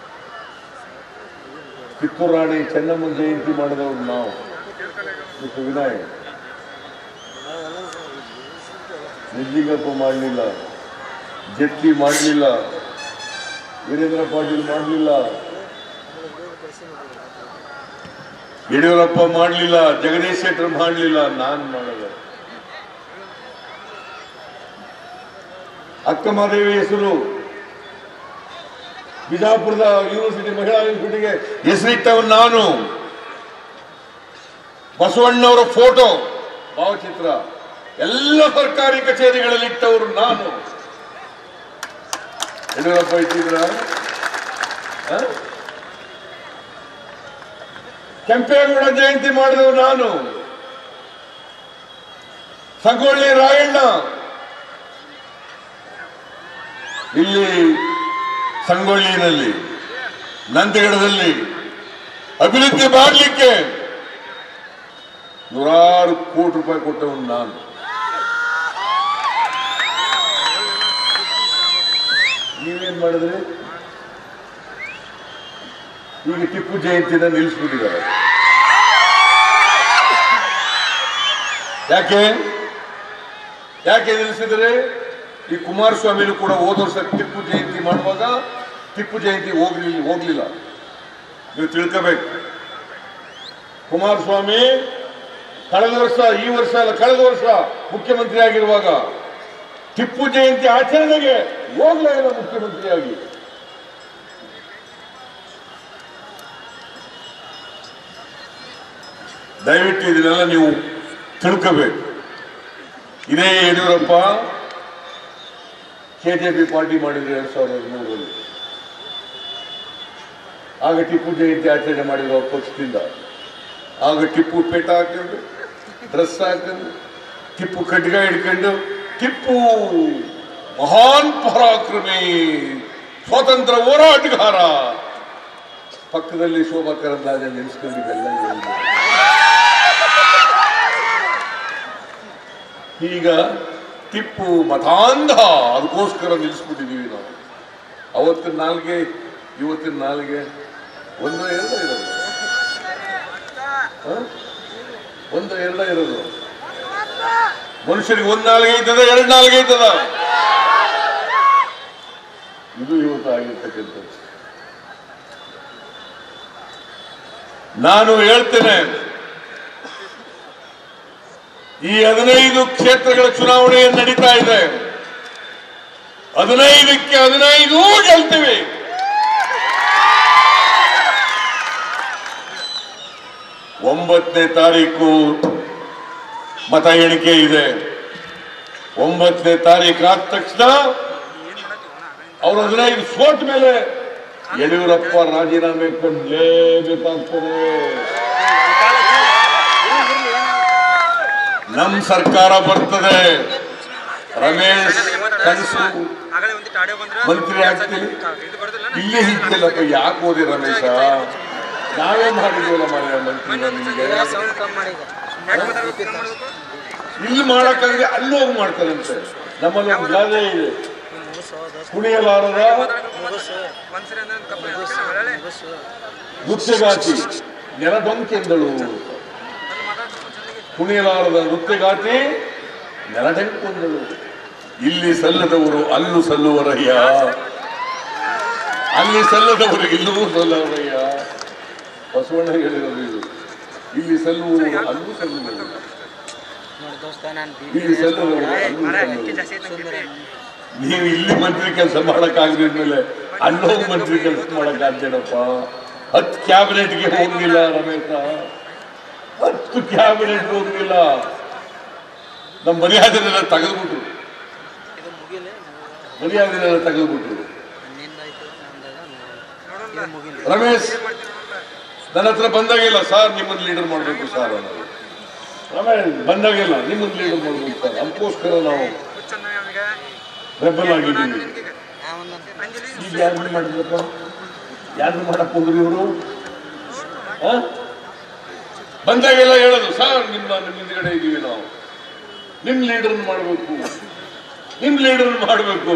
ಕಿತ್ತೂರು ರಾಣಿ ಚೆನ್ನಮ್ಮನ ಜಯಂತಿ ಮಾಡಿದವರು ನಾವು ಮಿಸ್ಟರ್ ವಿನಾಯಕ್ ನಿಜ್ಜಿಂಗಪ್ಪ ಮಾಡಲಿಲ್ಲ ಜಟ್ಲಿ ಮಾಡಲಿಲ್ಲ ವೀರೇಂದ್ರ ಪಾಟೀಲ್ ಮಾಡಲಿಲ್ಲ ಯಡಿಯೂರಪ್ಪ ಮಾಡಲಿಲ್ಲ ಜಗದೀಶ್ ಶೆಟ್ಟರ್ ಮಾಡಲಿಲ್ಲ ನಾನು ಮಾಡಲ್ಲ ಅಕ್ಕಮಹಾದೇವಿ ಹೆಸರು ಬಿಜಾಪುರದ ಯೂನಿವರ್ಸಿಟಿ ಮಹಿಳಾ ಯೂನಿವರ್ಸಿಟಿಗೆ ಹೆಸರಿಟ್ಟವನು ನಾನು ಬಸವಣ್ಣವರ ಫೋಟೋ ಭಾವಚಿತ್ರ ಎಲ್ಲ ಸರ್ಕಾರಿ ಕಚೇರಿಗಳಲ್ಲಿ ಇಟ್ಟವರು ನಾನು ಯಡಿಯೂರಪ್ಪ ಇಟ್ಟಿದ್ರ ಆ? ಕೆಂಪೇಗೌಡ ಜಯಂತಿ ಮಾಡಿದವರು ನಾನು ಸಂಗೊಳ್ಳಿ ರಾಯಣ್ಣ ಇಲ್ಲಿ ಸಂಗೊಳ್ಳಿನಲ್ಲಿ ನಂದಿಗಡದಲ್ಲಿ ಅಭಿವೃದ್ಧಿ ಮಾಡಲಿಕ್ಕೆ ನೂರಾರು ಕೋಟಿ ರೂಪಾಯಿ ಕೊಟ್ಟವನು ನಾನು ನೀವೇನ್ ಮಾಡಿದ್ರಿ ಈಗ ಟಿಪ್ಪು ಜಯಂತಿನ ನಿಲ್ಲಿಸ್ಬಿಟ್ಟಿದ್ದಾರೆ ಯಾಕೆ ಯಾಕೆ ನಿಲ್ಲಿಸಿದ್ರೆ ಈ ಕುಮಾರಸ್ವಾಮಿನೂ ಕೂಡ ಹೋದ ವರ್ಷ ಟಿಪ್ಪು ಜಯಂತಿ ಮಾಡುವಾಗ ಟಿಪ್ಪು ಜಯಂತಿ ಹೋಗ್ಲಿಲ್ಲ ಹೋಗ್ಲಿಲ್ಲ ನೀವು ತಿಳ್ಕೋಬೇಕು ಕುಮಾರಸ್ವಾಮಿ ಕಳೆದ ವರ್ಷ ಈ ವರ್ಷ ಅಲ್ಲ ಕಳೆದ ವರ್ಷ ಮುಖ್ಯಮಂತ್ರಿ ಆಗಿರುವಾಗ ಟಿಪ್ಪು ಜಯಂತಿ ಆಚರಣೆಗೆ ಹೋಗ್ಲೇ ಇಲ್ಲ ಮುಖ್ಯಮಂತ್ರಿಯಾಗಿ ದಯವಿಟ್ಟು ಇದನ್ನೆಲ್ಲ ನೀವು ತಿಳ್ಕೋಬೇಕು ಇದೇ ಯಡಿಯೂರಪ್ಪ ಕೆಜೆಪಿ ಪಾರ್ಟಿ ಮಾಡಿದ್ರು ಎರಡ್ ಸಾವಿರದ ಮೂರರಲ್ಲಿ ಆಗ ಟಿಪ್ಪು ಜಯಂತಿ ಆಚರಣೆ ಮಾಡಿದ್ರು ಅವ್ರ ಪಕ್ಷದಿಂದ ಆಗ ಟಿಪ್ಪು ಪೇಟ ಹಾಕೊಂಡು ಡ್ರೆಸ್ ಹಾಕೊಂಡು ಟಿಪ್ಪು ಖಡ್ಗ ಹಿಡ್ಕೊಂಡು ಟಿಪ್ಪು ಮಹಾನ್ ಪರಾಕ್ರಮಿ ಸ್ವಾತಂತ್ರ್ಯ ಹೋರಾಟಗಾರ ಪಕ್ಕದಲ್ಲಿ ಶೋಭಾ ಕರಂದ್ಲಾಜೆ ನೆನೆಸ್ಕೊಂಡಿದ್ದೆಲ್ಲ ಹೇಳಿದ್ರು. ಈಗ ಟಿಪ್ಪು ಮತಾಂಧ ಅದಕ್ಕೋಸ್ಕರ ನಿಲ್ಲಿಸ್ಬಿಟ್ಟಿದೀವಿ ನಾವು ಅವತ್ತಿನ ನಾಲ್ಗೆ ಇವತ್ತಿನ ನಾಲ್ಗೆ ಒಂದು ಎರಡ ಇರೋದು ಹ? ಒಂದು ಎರಡ ಇರೋದು ಮನುಷ್ಯರಿಗೆ ಒಂದ್ ನಾಲ್ಗೆ ಇದ್ದದ ಎರಡು ನಾಲ್ಗೆ ಇದ್ದದ ಇದು ಇವತ್ತು ಆಗಿರ್ತಕ್ಕಂಥದ್ದು ನಾನು ಹೇಳ್ತೇನೆ ಈ ಹದಿನೈದು ಕ್ಷೇತ್ರಗಳ ಚುನಾವಣೆ ನಡೀತಾ ಇದೆ ಹದಿನೈದಕ್ಕೆ ಹದಿನೈದು ಗೆಲ್ತೀವಿ ಒಂಬತ್ತನೇ ತಾರೀಕು ಮತ ಎಣಿಕೆ ಇದೆ ಒಂಬತ್ತನೇ ತಾರೀಕು ಆದ ತಕ್ಷಣ ಅವ್ರ ಹದಿನೈದು ಸೋಟ್ ಮೇಲೆ ಯಡಿಯೂರಪ್ಪ ರಾಜೀನಾಮೆ ಕೊಡ್ಲೇಬೇಕಾಗ್ತದೆ ನಮ್ ಸರ್ಕಾರ ಬರ್ತದೆ ರಮೇಶ್ ಕನಸು ಮಂತ್ರಿ ಆಗ್ತೀವಿ ಇಲ್ಲೇ ಹಿಡ್ತಿಲ್ಲಪ್ಪ ಯಾಕೆ ಓದಿ ರಮೇಶ ನಾವೇ ಮಾಡಿದ್ವಲ್ಲ ಮಾರ್ರೆ ಮಂತ್ರಿ ನಿಮಗೆ ಇಲ್ಲಿ ಮಾಡಕ್ಕಂದ್ರೆ ಅಲ್ಲಿ ಹೋಗಿ ಮಾಡ್ತಾರಂತೆ ನಮ್ಮಲ್ಲಿ ಒಂದು ಗಾದೆ ಇದೆ ಕುಣಿಯಲಾರದ ನೃತ್ಯಗಾತಿ ನೆಲಡೊಂಕೆಂದಳು ಕುಣಿಯಲಾರದ ನೃತ್ಯಗಾತಿ ನೆಲಡಂಕೊಂದಳು ಇಲ್ಲಿ ಸಲ್ಲದವರು ಅಲ್ಲೂ ಸಲ್ಲುವರಯ್ಯ ಅಲ್ಲಿ ಸಲ್ಲದವರು ಇಲ್ಲೂ ಸಲ್ಲವರಯ್ಯ ಬಸವಣ್ಣ ಹೇಳಿರೋದು ಇದು ಇಲ್ಲಿ ಸಲ್ಲುವವರು ಅಲ್ಲೂ ಸಲ್ಲುವರು ಇಲ್ಲಿ ಸಲ್ಲದವರು ಅಲ್ಲೂ ಸಲ್ಲುವರು ನೀವು ಇಲ್ಲಿ ಮಂತ್ರಿ ಕೆಲಸ ಮಾಡಕ್ಕಾಗ್ದಿದ್ಮೇಲೆ ಅಲ್ಲೋಗಿ ಮಂತ್ರಿ ಕೆಲಸ ಮಾಡಕ್ಕಾಗ್ತೇನಪ್ಪ ಹತ್ತು ಕ್ಯಾಬಿನೆಟ್ಗೆ ಹೋಗಿಲ್ಲ ರಮೇಶ ಹತ್ತು ಕ್ಯಾಬಿನೆಟ್ ಹೋಗಿಲ್ಲ ನಮ್ಮ ಮರ್ಯಾದೆನೆಲ್ಲ ತೆಗೆದ್ಬಿಟ್ರು ಮರ್ಯಾದೆನೆಲ್ಲ ತೆಗೆದ್ಬಿಟ್ರು ರಮೇಶ್ ನನ್ನ ಹತ್ರ ಬಂದಾಗಿಲ್ಲ ಸರ್ ನಿಮ್ಮನ್ನು ಲೀಡರ್ ಮಾಡಬೇಕು ಸರ್ ಅನ್ನೋದು ರಮೇಶ್ ಬಂದಾಗಿಲ್ಲ ನಿಮ್ಮನ್ನು ಲೀಡರ್ ಮಾಡಬೇಕು ಸರ್ ಅದಕ್ಕೋಸ್ಕರ ನಾವು ರೆಬಲ್ ಆಗಿದ್ದೀವಿ ಈಗ ಯಾರು ಮಾಡಿದ್ರಪ್ಪ ಯಾರು ಮಾಡಕ್ ಹೋದ್ರಿ ಇವರು ಬಂದಾಗೆಲ್ಲ ಹೇಳೋದು ಸರ್ ನಿಮ್ಮ ನಿಮ್ಮ ಹಿಂದ್ಗಡೆ ಇದ್ದೀವಿ ನಾವು ನಿಮ್ ಲೀಡರ್ ಮಾಡಬೇಕು ನಿಮ್ ಲೀಡರ್ ಮಾಡಬೇಕು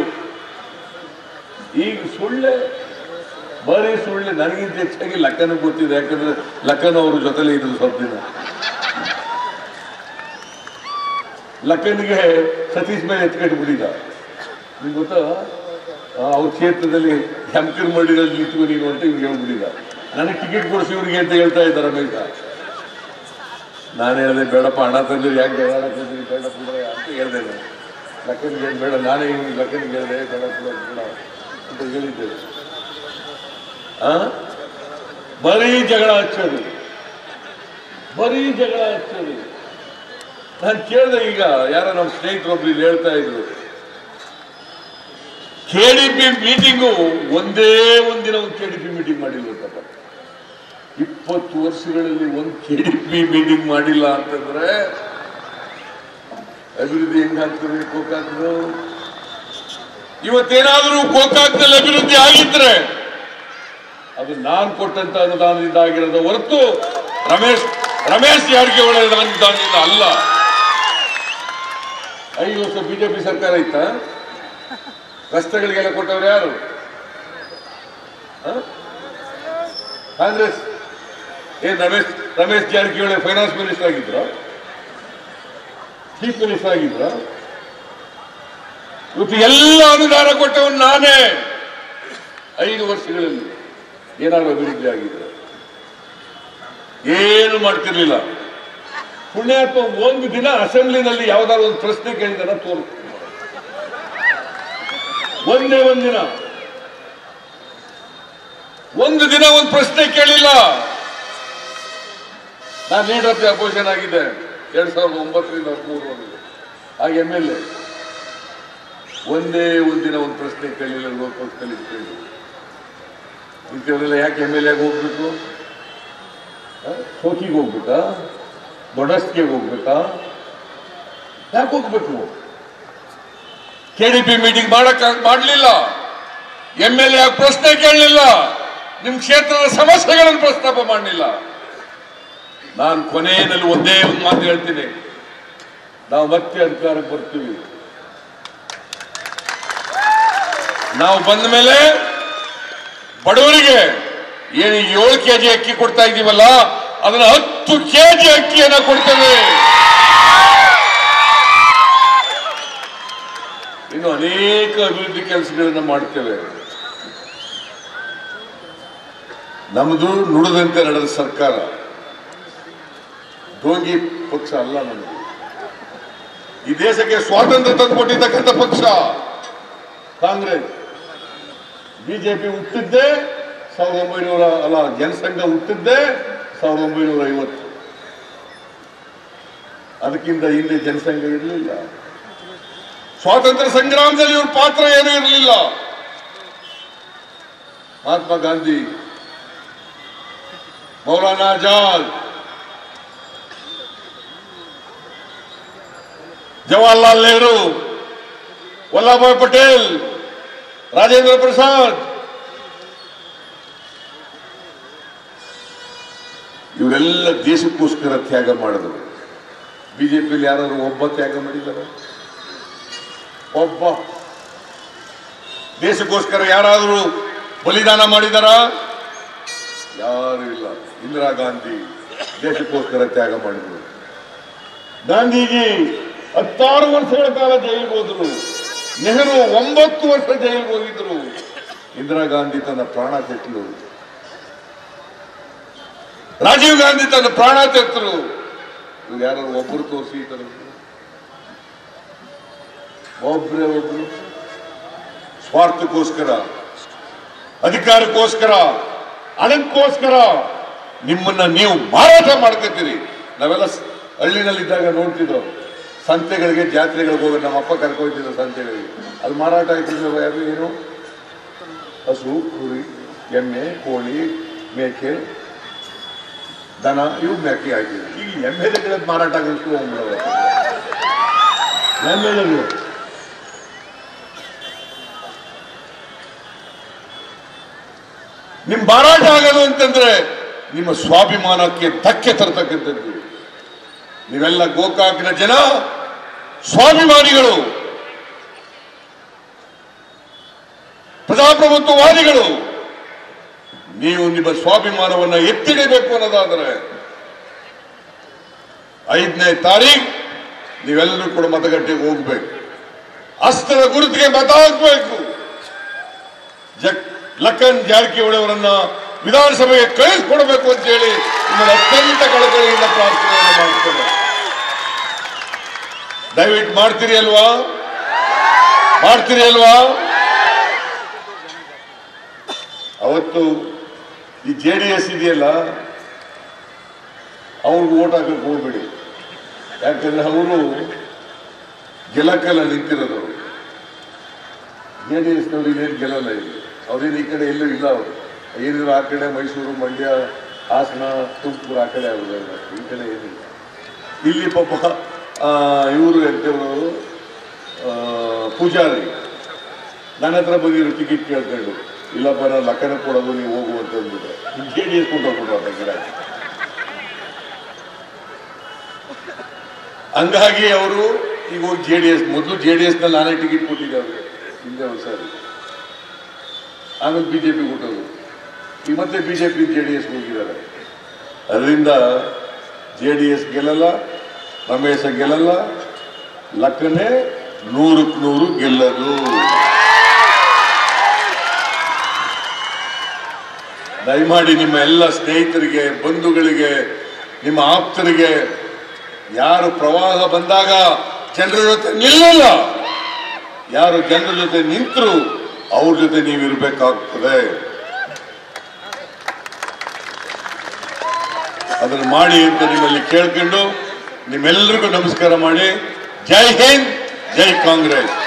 ಈಗ ಸುಳ್ಳೆ ಬರೀ ಸುಳ್ಳೆ ನನಗಿಂತ ಹೆಚ್ಚಾಗಿ ಲಕ್ಕನ ಗೊತ್ತಿದೆ ಯಾಕಂದ್ರೆ ಲಕ್ಕನ್ ಅವ್ರ ಜೊತೆಲೇ ಇದ್ರು ಸ್ವಲ್ಪ ದಿನ ಲಕ್ಕನ್ಗೆ ಸತೀಶ್ ಮೇಲೆ ಎತ್ಕಟ್ಬಿಟ್ಟಿದ್ದ ನಿಮ್ಗೆ ಗೊತ್ತಾ ಆ, ಅವ್ರ ಕ್ಷೇತ್ರದಲ್ಲಿ ಹೆಮ್ಕರ್ ಮಳ್ಳಿದಲ್ಲಿ ನಿಂತ್ಕೊ ನೀನು ಅಂತ ಇವ್ರಿಗೆ ಹೇಳ್ಬಿಟ್ಟಿದ್ದ ನನಗೆ ಟಿಕೆಟ್ ಕೊಡಿಸಿ ಇವ್ರಿಗೆ ಅಂತ ಹೇಳ್ತಾ ಇದ್ದಾರೆ ರಮೇಶ ನಾನು ಹೇಳಿದೆ ಬೇಡಪ್ಪ ಹಣ ತಂದ್ರೆ ಯಾಕೆ ಬೇಡ ತಂದ್ರಿ ಬೇಡ ಬಿಡ್ರೆ ಅಂತ ಹೇಳಿದೆ ನಾನು ಲಕ್ಕನಿಗೆ ಏನು ಬೇಡ ನಾನೇ ಇವ್ನು ಲಕ್ಕನಿಗೆ ಹೇಳಿದೆ ಬೇಡ ಬಿಡ ಬೇಡ ಅಂತ ಹೇಳಿದ್ದೆ ಆ ಬರೀ ಜಗಳ ಹಚ್ಚೋದು ಬರೀ ಜಗಳ ಹಚ್ಚೋದು ನಾನು ಕೇಳಿದೆ ಈಗ ಯಾರೋ ನಮ್ಮ ಸ್ನೇಹಿತರೊಬ್ರು ಇಲ್ಲಿ ಹೇಳ್ತಾ ಇದ್ರು ಕೆ ಡಿ ಪಿ ಮೀಟಿಂಗು ಒಂದೇ ಒಂದಿನ ಒಂದು ಕೆ ಡಿ ಪಿ ಮೀಟಿಂಗ್ ಮಾಡಿಲ್ವತ್ತಪ್ಪ ಇಪ್ಪತ್ತು ವರ್ಷಗಳಲ್ಲಿ ಒಂದು ಕೆ ಡಿ ಪಿ ಮೀಟಿಂಗ್ ಮಾಡಿಲ್ಲ ಅಂತಂದ್ರೆ ಅಭಿವೃದ್ಧಿ ಹೆಂಗಾಗ್ತದೆ ಗೋಕಾಕ್ದು ಇವತ್ತೇನಾದರೂ ಗೋಕಾಕ್ನಲ್ಲಿ ಅಭಿವೃದ್ಧಿ ಆಗಿದ್ರೆ ಅದು ನಾನು ಕೊಟ್ಟಂತ ಅನುದಾನದಿಂದ ಆಗಿರೋದು ಹೊರತು ರಮೇಶ್ ರಮೇಶ್ ಜಾರಕಿಹೊಳಿ ಅನುದಾನದಿಂದ ಅಲ್ಲ ಐದು ವರ್ಷ ಬಿಜೆಪಿ ಸರ್ಕಾರ ಇತ್ತ ರಸ್ತೆಗಳಿಗೆಲ್ಲ ಕೊಟ್ಟವ್ರು ಯಾರು ಹ? ಕಾಂಗ್ರೆಸ್ ಏನ್ ರಮೇಶ್ ರಮೇಶ್ ಜಾರಕಿಹೊಳಿ ಫೈನಾನ್ಸ್ ಮಿನಿಸ್ಟರ್ ಆಗಿದ್ರು ಚೀಫ್ ಮಿನಿಸ್ಟರ್ ಆಗಿದ್ರು ಇವತ್ತು ಎಲ್ಲ ಅನುದಾನ ಕೊಟ್ಟವನು ನಾನೇ ಐದು ವರ್ಷಗಳಲ್ಲಿ ಏನಾದ್ರು ಅಭಿವೃದ್ಧಿ ಆಗಿದ್ರೆ ಏನು ಮಾಡ್ತಿರ್ಲಿಲ್ಲ ಪುಣ್ಯಾತ್ಮ ಒಂದು ದಿನ ಅಸೆಂಬ್ಲಿನಲ್ಲಿ ಯಾವ್ದಾದ್ರು ಒಂದು ಪ್ರಶ್ನೆ ಕೇಳಿದಾರ ತೋರಿಸ್ತೀನಿ ಒಂದೇ ಒಂದಿನ ಒಂದು ದಿನ ಒಂದು ಪ್ರಶ್ನೆ ಕೇಳಿಲ್ಲ ನಾನು ಲೀಡರ್ ಅಪೋಸಿಷನ್ ಆಗಿದ್ದೆ ಎರಡ್ ಸಾವಿರದ ಒಂಬತ್ತರಿಂದ ಹದಿಮೂರವರೆಗೆ ಆಗ ಎಮ್ ಎಲ್ ಎ ಒಂದೇ ಒಂದಿನ ಒಂದು ಪ್ರಶ್ನೆ ಕೇಳಿಲ್ಲ ಲೋಕ ಪಕ್ಷದಲ್ಲಿ ಇಟ್ಕೊಂಡು ಇಂಥವರೆಲ್ಲ ಯಾಕೆ ಎಮ್ ಎಲ್ ಎಗೆ ಹೋಗ್ಬೇಕು ಆ? ಶೋಕಿಗೆ ಹೋಗ್ಬೇಕಾ ದೊಡ್ಡಸ್ಗೆ ಹೋಗ್ಬೇಕಾ ಯಾಕೆ ಹೋಗ್ಬೇಕು ಕೆಡಿಪಿ ಮೀಟಿಂಗ್ ಮಾಡಕ್ ಮಾಡಲಿಲ್ಲ ಎಂ ಎಲ್ ಎ ಪ್ರಶ್ನೆ ಕೇಳಲಿಲ್ಲ ನಿಮ್ ಕ್ಷೇತ್ರದ ಸಮಸ್ಯೆಗಳನ್ನು ಪ್ರಸ್ತಾಪ ಮಾಡಲಿಲ್ಲ ನಾನು ಕೊನೆಯಲ್ಲಿ ಒಂದೇ ಒಂದು ಮಾತು ಹೇಳ್ತೀನಿ ನಾವು ಮತ್ತೆ ಅಧಿಕಾರಕ್ಕೆ ಬರ್ತೀವಿ ನಾವು ಬಂದ ಮೇಲೆ ಬಡವರಿಗೆ ಏನು ಏಳು ಕೆಜಿ ಅಕ್ಕಿ ಕೊಡ್ತಾ ಇದ್ದೀವಲ್ಲ ಅದನ್ನ ಹತ್ತು ಕೆಜಿ ಅಕ್ಕಿಯನ್ನ ಕೊಡ್ತೇವೆ ಇನ್ನು ಅನೇಕ ಅಭಿವೃದ್ಧಿ ಕೆಲಸಗಳನ್ನ ಮಾಡ್ತೇವೆ ನಮ್ಮದು ನುಡಿದಂತೆ ನಡೆದ ಸರ್ಕಾರ ಡೋಂಗಿ ಪಕ್ಷ ಅಲ್ಲ ನಮ್ಮದು ಈ ದೇಶಕ್ಕೆ ಸ್ವಾತಂತ್ರ್ಯ ತಂದುಕೊಟ್ಟಿರ್ತಕ್ಕಂಥ ಪಕ್ಷ ಕಾಂಗ್ರೆಸ್ ಬಿಜೆಪಿ ಹುಟ್ಟಿದ್ದೇ ಸಾವಿರದ ಒಂಬೈನೂರ ಅಲ್ಲ ಜನಸಂಘ ಹುಟ್ಟಿದ್ದೇ ಸಾವಿರದ ಒಂಬೈನೂರ ಐವತ್ತು ಅದಕ್ಕಿಂತ ಹಿಂದೆ ಜನಸಂಘ ಇರಲಿಲ್ಲ ಸ್ವಾತಂತ್ರ್ಯ ಸಂಗ್ರಾಮದಲ್ಲಿ ಇವ್ರ ಪಾತ್ರ ಏನೂ ಇರಲಿಲ್ಲ ಮಹಾತ್ಮ ಗಾಂಧಿ ಮೌಲಾನಾ ಆಜಾದ್ ಜವಾಹರ್ಲಾಲ್ ನೆಹರು ವಲ್ಲಭಾಯ್ ಪಟೇಲ್ ರಾಜೇಂದ್ರ ಪ್ರಸಾದ್ ಇವರೆಲ್ಲ ದೇಶಕ್ಕೋಸ್ಕರ ತ್ಯಾಗ ಮಾಡಿದರು ಬಿಜೆಪಿಯಲ್ಲಿ ಯಾರಾದ್ರು ಒಬ್ಬ ತ್ಯಾಗ ಮಾಡಿದ್ದಾರೆ ಒಬ್ಬ ದೇಶಕ್ಕೋಸ್ಕರ ಯಾರಾದರೂ ಬಲಿದಾನ ಮಾಡಿದಾರ ಯಾರು ಇಲ್ಲ ಇಂದಿರಾ ಗಾಂಧಿ ದೇಶಕ್ಕೋಸ್ಕರ ತ್ಯಾಗ ಮಾಡಿದರು ಗಾಂಧೀಜಿ ಹತ್ತಾರು ವರ್ಷಗಳ ಕಾಲ ಜೈಲಿಗೆ ಹೋದ್ರು ನೆಹರು ಒಂಬತ್ತು ವರ್ಷ ಜೈಲಿಗೆ ಹೋಗಿದ್ರು ಇಂದಿರಾ ಗಾಂಧಿ ತನ್ನ ಪ್ರಾಣ ತೆತ್ತಲು ರಾಜೀವ್ ಗಾಂಧಿ ತನ್ನ ಪ್ರಾಣ ತೆತ್ತರು ಇವ್ರು ಯಾರು ಒಬ್ಬರು ತೋರಿಸಿ ಈ ತರ ಒಬ್ಬರೇ ಒಬ್ರು ಸ್ವಾರ್ಥಕ್ಕೋಸ್ಕರ ಅಧಿಕಾರಕ್ಕೋಸ್ಕರ ಹಣಕ್ಕೋಸ್ಕರ ನಿಮ್ಮನ್ನ ನೀವು ಮಾರಾಟ ಮಾಡ್ಕೊತೀರಿ ನಾವೆಲ್ಲ ಸ್- ಹಳ್ಳಿನಲ್ಲಿದ್ದಾಗ ನೋಡ್ತಿದ್ದೋ ಸಂತೆಗಳಿಗೆ ಜಾತ್ರೆಗಳಿಗೆ ಹೋಗಿ ನಮ್ಮ ಅಪ್ಪ ಕರ್ಕೊಯ್ತಿದ್ದ ಸಂತೆಗಳಿಗೆ ಅಲ್ಲಿ ಮಾರಾಟ ಆಯ್ತಿದ್ರು ಯಾರು ಏನು ಹಸು ಕುರಿ ಎಮ್ಮೆ ಕೋಳಿ ಮೇಕೆ ದನ ಇವು ಮೇಕೆ ಹಾಕಿದ್ರು ಈಗ ಎಮ್ಮೆಗಳ ಮಾರಾಟ ಆಗೋಷ್ಟು ಹೋಗ್ಬಿಡೋದು ಎಮ್ಮೆಗಳು ನಿಮ್ ಮಾರಾಟ ಆಗೋದು ಅಂತಂದ್ರೆ ನಿಮ್ಮ ಸ್ವಾಭಿಮಾನಕ್ಕೆ ಧಕ್ಕೆ ತರ್ತಕ್ಕಂಥದ್ದು ನೀವೆಲ್ಲ ಗೋಕಾಕಿನ ಜನ ಸ್ವಾಭಿಮಾನಿಗಳು ಪ್ರಜಾಪ್ರಭುತ್ವವಾದಿಗಳು ನೀವು ನಿಮ್ಮ ಸ್ವಾಭಿಮಾನವನ್ನ ಎತ್ತಿಡಬೇಕು ಅನ್ನೋದಾದರೆ ಐದನೇ ತಾರೀಖ್ ನೀವೆಲ್ಲರೂ ಕೂಡ ಮತಗಟ್ಟೆಗೆ ಹೋಗ್ಬೇಕು ಅಸ್ತ್ರದ ಗುರುತಿಗೆ ಮತ ಹಾಕಬೇಕು ಜಗ್ ಲಖನ್ ಜಾರಕಿಹೊಳಿ ಅವರನ್ನ ವಿಧಾನಸಭೆಗೆ ಕಳಿಸ್ಕೊಡ್ಬೇಕು ಅಂತ ಹೇಳಿ ನಿಮ್ಮನ್ನು ಅತ್ಯಂತ ಕಳಕಳಿಯಿಂದ ಪ್ರಾರ್ಥನೆಯನ್ನು ಮಾಡ್ತೇನೆ ದಯವಿಟ್ಟು ಮಾಡ್ತೀರಿ ಅಲ್ವಾ ಮಾಡ್ತೀರಿ ಅಲ್ವಾ ಅವತ್ತು ಈ ಜೆ ಡಿ ಎಸ್ ಇದೆಯಲ್ಲ ಅವ್ರಿಗೆ ಓಟ್ ಹಾಕಕ್ಕೆ ಹೋಗ್ಬೇಡಿ ಯಾಕಂದ್ರೆ ಅವರು ಗೆಲಕ್ಕೆಲ್ಲ ನಿಂತಿರೋದು ಜೆ ಡಿ ಎಸ್ನವ್ರು ಇನ್ನೇನು ಗೆಲ್ಲಲ್ಲ ಇಲ್ಲಿ ಅವ್ರೇನು ಈ ಕಡೆ ಎಲ್ಲೂ ಇಲ್ಲ ಅವರು ಏನಿದ್ರು ಆ ಕಡೆ ಮೈಸೂರು ಮಂಡ್ಯ ಹಾಸನ ತುಮಕೂರು ಆ ಕಡೆ ಆಗೋದಿಲ್ಲ ಈ ಕಡೆ ಏನಿಲ್ಲ ಇಲ್ಲಿ ಪಾಪ ಇವರು ಎಂತವರು ಪೂಜಾರಿ ನನ್ನ ಹತ್ರ ಬಂದಿರೋ ಟಿಕೆಟ್ ಕೇಳ್ಕೊಂಡು ಇಲ್ಲಪ್ಪ ನಾನು ಲಕ್ಕನ ಕೊಡೋದು ನೀವು ಹೋಗು ಅಂತ ಅಂದ್ಬಿಟ್ರೆ ಜೆ ಡಿ ಎಸ್ ಕೊಟ್ಟೋಗ್ಬಿಟ್ರು ಅಂತ ಗಿಡ ಹಂಗಾಗಿ ಅವರು ಈಗ ಹೋಗಿ ಜೆ ಡಿ ಎಸ್ ಮೊದಲು ಜೆ ಡಿ ಎಸ್ನಲ್ಲಿ ನಾನೇ ಟಿಕೆಟ್ ಕೊಟ್ಟಿದ್ದೆ ಅವ್ರಿಗೆ ಹಿಂದೆ ಒಂದು ಸಾರಿ ಆಮೇಲೆ ಬಿ ಜೆ ಪಿ ಕೊಟ್ಟರು ಈಗ ಮತ್ತೆ B J P J D S ಹೋಗಿದ್ದಾರೆ ಅದರಿಂದ ಜೆ ಡಿ ಎಸ್ ಗೆಲ್ಲಲ್ಲ ರಮೇಶ ಗೆಲ್ಲಲ್ಲ ಲಕ್ಕನೆ ನೂರಕ್ಕೆ ನೂರು ಗೆಲ್ಲದು ದಯಮಾಡಿ ನಿಮ್ಮ ಎಲ್ಲ ಸ್ನೇಹಿತರಿಗೆ ಬಂಧುಗಳಿಗೆ ನಿಮ್ಮ ಆಪ್ತರಿಗೆ ಯಾರು ಪ್ರವಾಹ ಬಂದಾಗ ಜನರ ಜೊತೆ ನಿಲ್ಲಲ್ಲ ಯಾರು ಜನರ ಜೊತೆ ನಿಂತರು ಅವ್ರ ಜೊತೆ ನೀವು ಇರಬೇಕಾಗ್ತದೆ ಅದನ್ನು ಮಾಡಿ ಅಂತ ನಿಮ್ಮಲ್ಲಿ ಕೇಳ್ಕೊಂಡು ನಿಮ್ಮೆಲ್ಲರಿಗೂ ನಮಸ್ಕಾರ ಮಾಡಿ ಜೈ ಹಿಂದ್ ಜೈ ಕಾಂಗ್ರೆಸ್